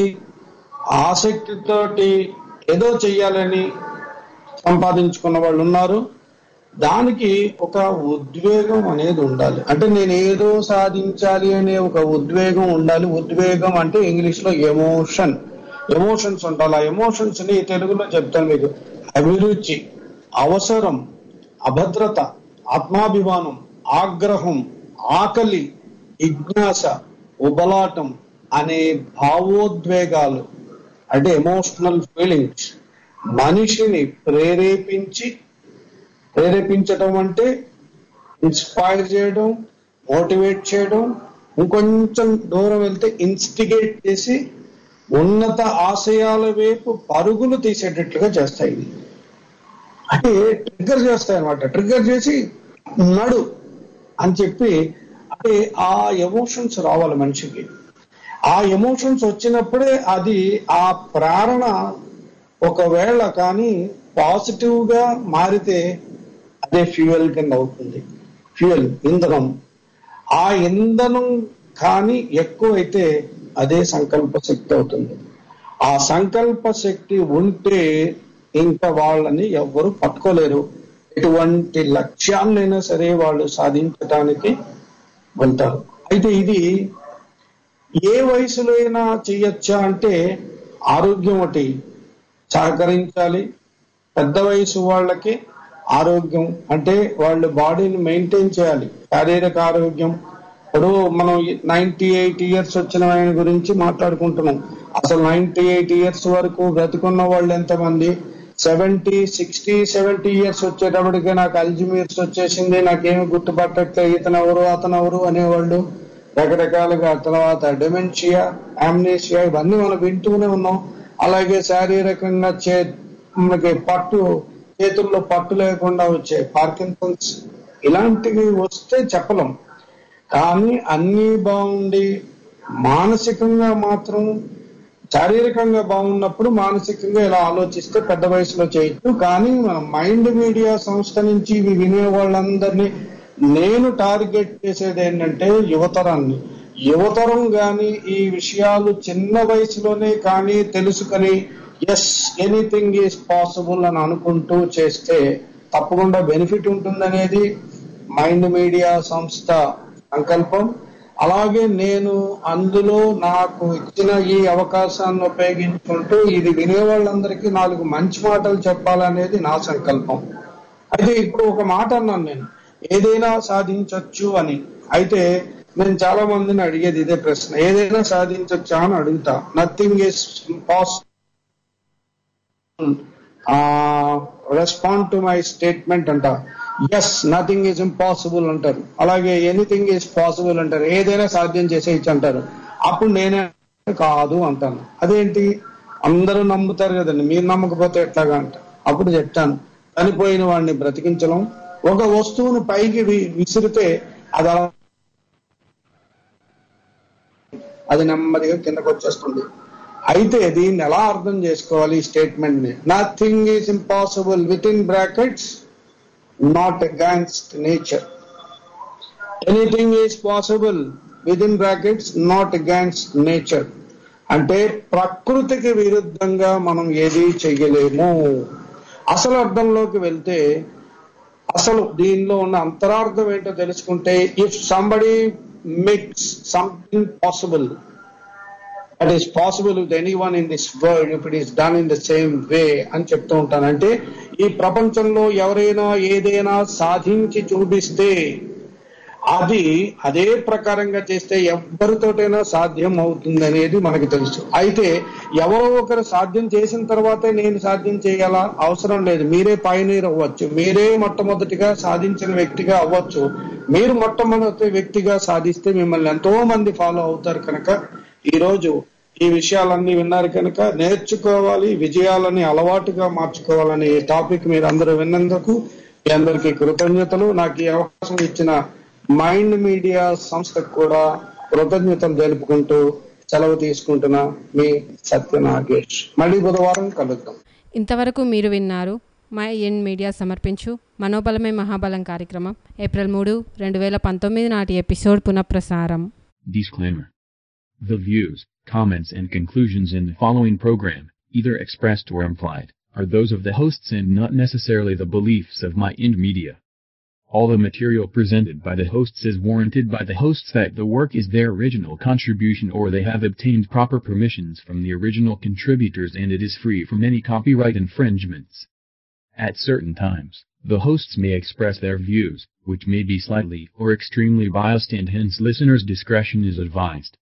D: ఆసక్తితోటి ఏదో చెయ్యాలని సంపాదించుకున్న వాళ్ళు ఉన్నారు దానికి ఒక ఉద్వేగం అనేది ఉండాలి అంటే నేను ఏదో సాధించాలి అనే ఒక ఉద్వేగం ఉండాలి ఉద్వేగం అంటే ఇంగ్లీష్ లో ఎమోషన్ ఎమోషన్స్ ఉండాలి ఆ ఎమోషన్స్ ని తెలుగులో చెప్తాను మీకు అభిరుచి అవసరం అభద్రత ఆత్మాభిమానం ఆగ్రహం ఆకలి జిజ్ఞాస ఉబలాటం అనే భావోద్వేగాలు అంటే ఎమోషనల్ ఫీలింగ్స్ మనిషిని ప్రేరేపించి ప్రేరేపించడం అంటే ఇన్స్పైర్ చేయడం మోటివేట్ చేయడం ఇంకొంచెం దూరం వెళ్తే ఇన్స్టిగేట్ చేసి ఉన్నత ఆశయాల వైపు పరుగులు తీసేటట్లుగా చేస్తాయి ఇవి. అంటే ట్రిగ్గర్ చేస్తాయి అనమాట ట్రిగ్గర్ చేసి నడు అని చెప్పి అంటే ఆ ఎమోషన్స్ రావాలి మనిషికి ఆ ఎమోషన్స్ వచ్చినప్పుడే అది ఆ ప్రేరణ ఒకవేళ కానీ పాజిటివ్ గా మారితే అదే ఫ్యూయల్ కింద అవుతుంది ఫ్యూయల్ ఇంధనం ఆ ఇంధనం కానీ ఎక్కువైతే అదే సంకల్ప శక్తి అవుతుంది ఆ సంకల్ప శక్తి ఉంటే ఇంకా వాళ్ళని ఎవ్వరు పట్టుకోలేరు ఎటువంటి లక్ష్యాలైనా సరే వాళ్ళు సాధించడానికి వెళ్తారు అయితే ఇది ఏ వయసులో అయినా చెయ్యొచ్చా అంటే ఆరోగ్యం ఒకటి సహకరించాలి పెద్ద వయసు వాళ్ళకి ఆరోగ్యం అంటే వాళ్ళు బాడీని మెయింటైన్ చేయాలి శారీరక ఆరోగ్యం ఇప్పుడు మనం నైన్టీ ఎయిట్ ఇయర్స్ వచ్చిన ఆయన గురించి మాట్లాడుకుంటున్నాం అసలు నైన్టీ ఎయిట్ ఇయర్స్ వరకు బ్రతికున్న వాళ్ళు ఎంతమంది సెవెంటీ సిక్స్టీ సెవెంటీ ఇయర్స్ వచ్చేటప్పటికే నాకు అల్జిమీర్స్ వచ్చేసింది నాకేమి గుర్తుపట్టట్లే ఇతను ఎవరు అతను ఎవరు అనేవాళ్ళు రకరకాలుగా తర్వాత డెమెన్షియా ఆమ్నేషియా ఇవన్నీ మనం వింటూనే ఉన్నాం అలాగే శారీరకంగా చే మనకి పట్టు చేతుల్లో పట్టు లేకుండా వచ్చే పార్కిన్సన్స్ ఇలాంటివి వస్తే చెప్పలేం కానీ అన్నీ బాగుండి మానసికంగా మాత్రం శారీరకంగా బాగున్నప్పుడు మానసికంగా ఇలా ఆలోచిస్తే పెద్ద వయసులో చేయొచ్చు కానీ మన మైండ్ మీడియా సంస్థ నుంచి ఇవి వినే వాళ్ళందరినీ నేను టార్గెట్ చేసేది ఏంటంటే యువతరాన్ని యువతరం గాని ఈ విషయాలు చిన్న వయసులోనే కానీ తెలుసుకొని ఎస్ ఎనీథింగ్ ఈజ్ పాసిబుల్ అని అనుకుంటూ చేస్తే తప్పకుండా బెనిఫిట్ ఉంటుందనేది మైండ్ మీడియా సంస్థ సంకల్పం అలాగే నేను అందులో నాకు ఇచ్చిన ఈ అవకాశాన్ని ఉపయోగించుకుంటూ ఇది వినే వాళ్ళందరికీ నాలుగు మంచి మాటలు చెప్పాలనేది నా సంకల్పం అయితే ఇప్పుడు ఒక మాట అన్నాను నేను ఏదైనా సాధించొచ్చు అని అయితే నేను చాలా మందిని అడిగేది ఇదే ప్రశ్న ఏదైనా సాధించొచ్చా అని అడుగుతా nothing is possible respond to my statement అంట ఎస్ నథింగ్ ఈజ్ ఇంపాసిబుల్ అంటారు అలాగే ఎనీథింగ్ ఈజ్ పాసిబుల్ అంటారు ఏదైనా సాధ్యం చేసేయచ్చు అంటారు అప్పుడు నేనే కాదు అంటాను అదేంటి అందరూ నమ్ముతారు కదండి మీరు నమ్మకపోతే ఎట్లాగా అంట అప్పుడు చెప్తాను చనిపోయిన వాడిని బ్రతికించడం ఒక వస్తువును పైకి వి- విసిరితే అది అలా అది నెమ్మదిగా కిందకు వచ్చేస్తుంది అయితే దీన్ని ఎలా అర్థం చేసుకోవాలి ఈ స్టేట్మెంట్ ని nothing is impossible within brackets not against nature anything is possible within brackets not against nature అంటే ప్రకృతికి విరుద్ధంగా మనం ఏది చెయ్యలేము అసలు అర్థంలోకి వెళ్తే అసలు దీనిలో ఉన్న అంతరార్థం ఏంటో తెలుసుకుంటే if somebody makes something possible that is possible with any one in this world if it is done in the same way అని చెప్తూ ఉంటాను అంటే ఈ ప్రపంచంలో ఎవరైనా ఏదైనా సాధించి చూపిస్తే అది అదే ప్రకారంగా చేస్తే ఎవరితోటైనా సాధ్యం అవుతుంది అనేది మనకి తెలుసు అయితే ఎవరో ఒకరు సాధ్యం చేసిన తర్వాతే నేను సాధ్యం చేయాలా అవసరం లేదు మీరే పైనీర్ అవ్వచ్చు మీరే మొట్టమొదటిగా సాధించిన వ్యక్తిగా అవ్వచ్చు మీరు మొట్టమొదటి వ్యక్తిగా సాధిస్తే మిమ్మల్ని ఎంతో మంది ఫాలో అవుతారు కనుక ఈ రోజు ఈ విషయాలన్నీ విన్నారు కనుక నేర్చుకోవాలి విజయాలని అలవాటుగా మార్చుకోవాలని ఈ టాపిక్ మీరు అందరూ విన్నందుకు మీ అందరికీ కృతజ్ఞతలు నాకు ఈ అవకాశం ఇచ్చిన మైండ్ మీడియా సంస్థకు కూడా కృతజ్ఞతలు తెలుపుకుంటూ సెలవు తీసుకుంటున్న మీ సత్య నాగేష్ మళ్ళీ బుధవారం కలుద్దాం
C: ఇంతవరకు మీరు విన్నారు మై ఎన్ మీడియా సమర్పించు మనోబలమే మహాబలం కార్యక్రమం ఏప్రిల్ మూడు రెండు వేల పంతొమ్మిది నాటి ఎపిసోడ్ పునఃప్రసారం
R: Disclaimer. The views, comments and conclusions in the following program, either expressed or implied, are those of the hosts and not necessarily the beliefs of My End Media. All the material presented by the hosts is warranted by the hosts that the work is their original contribution or they have obtained proper permissions from the original contributors and it is free from any copyright infringements. At certain times, the hosts may express their views, which may be slightly or extremely biased and hence listeners' discretion is advised.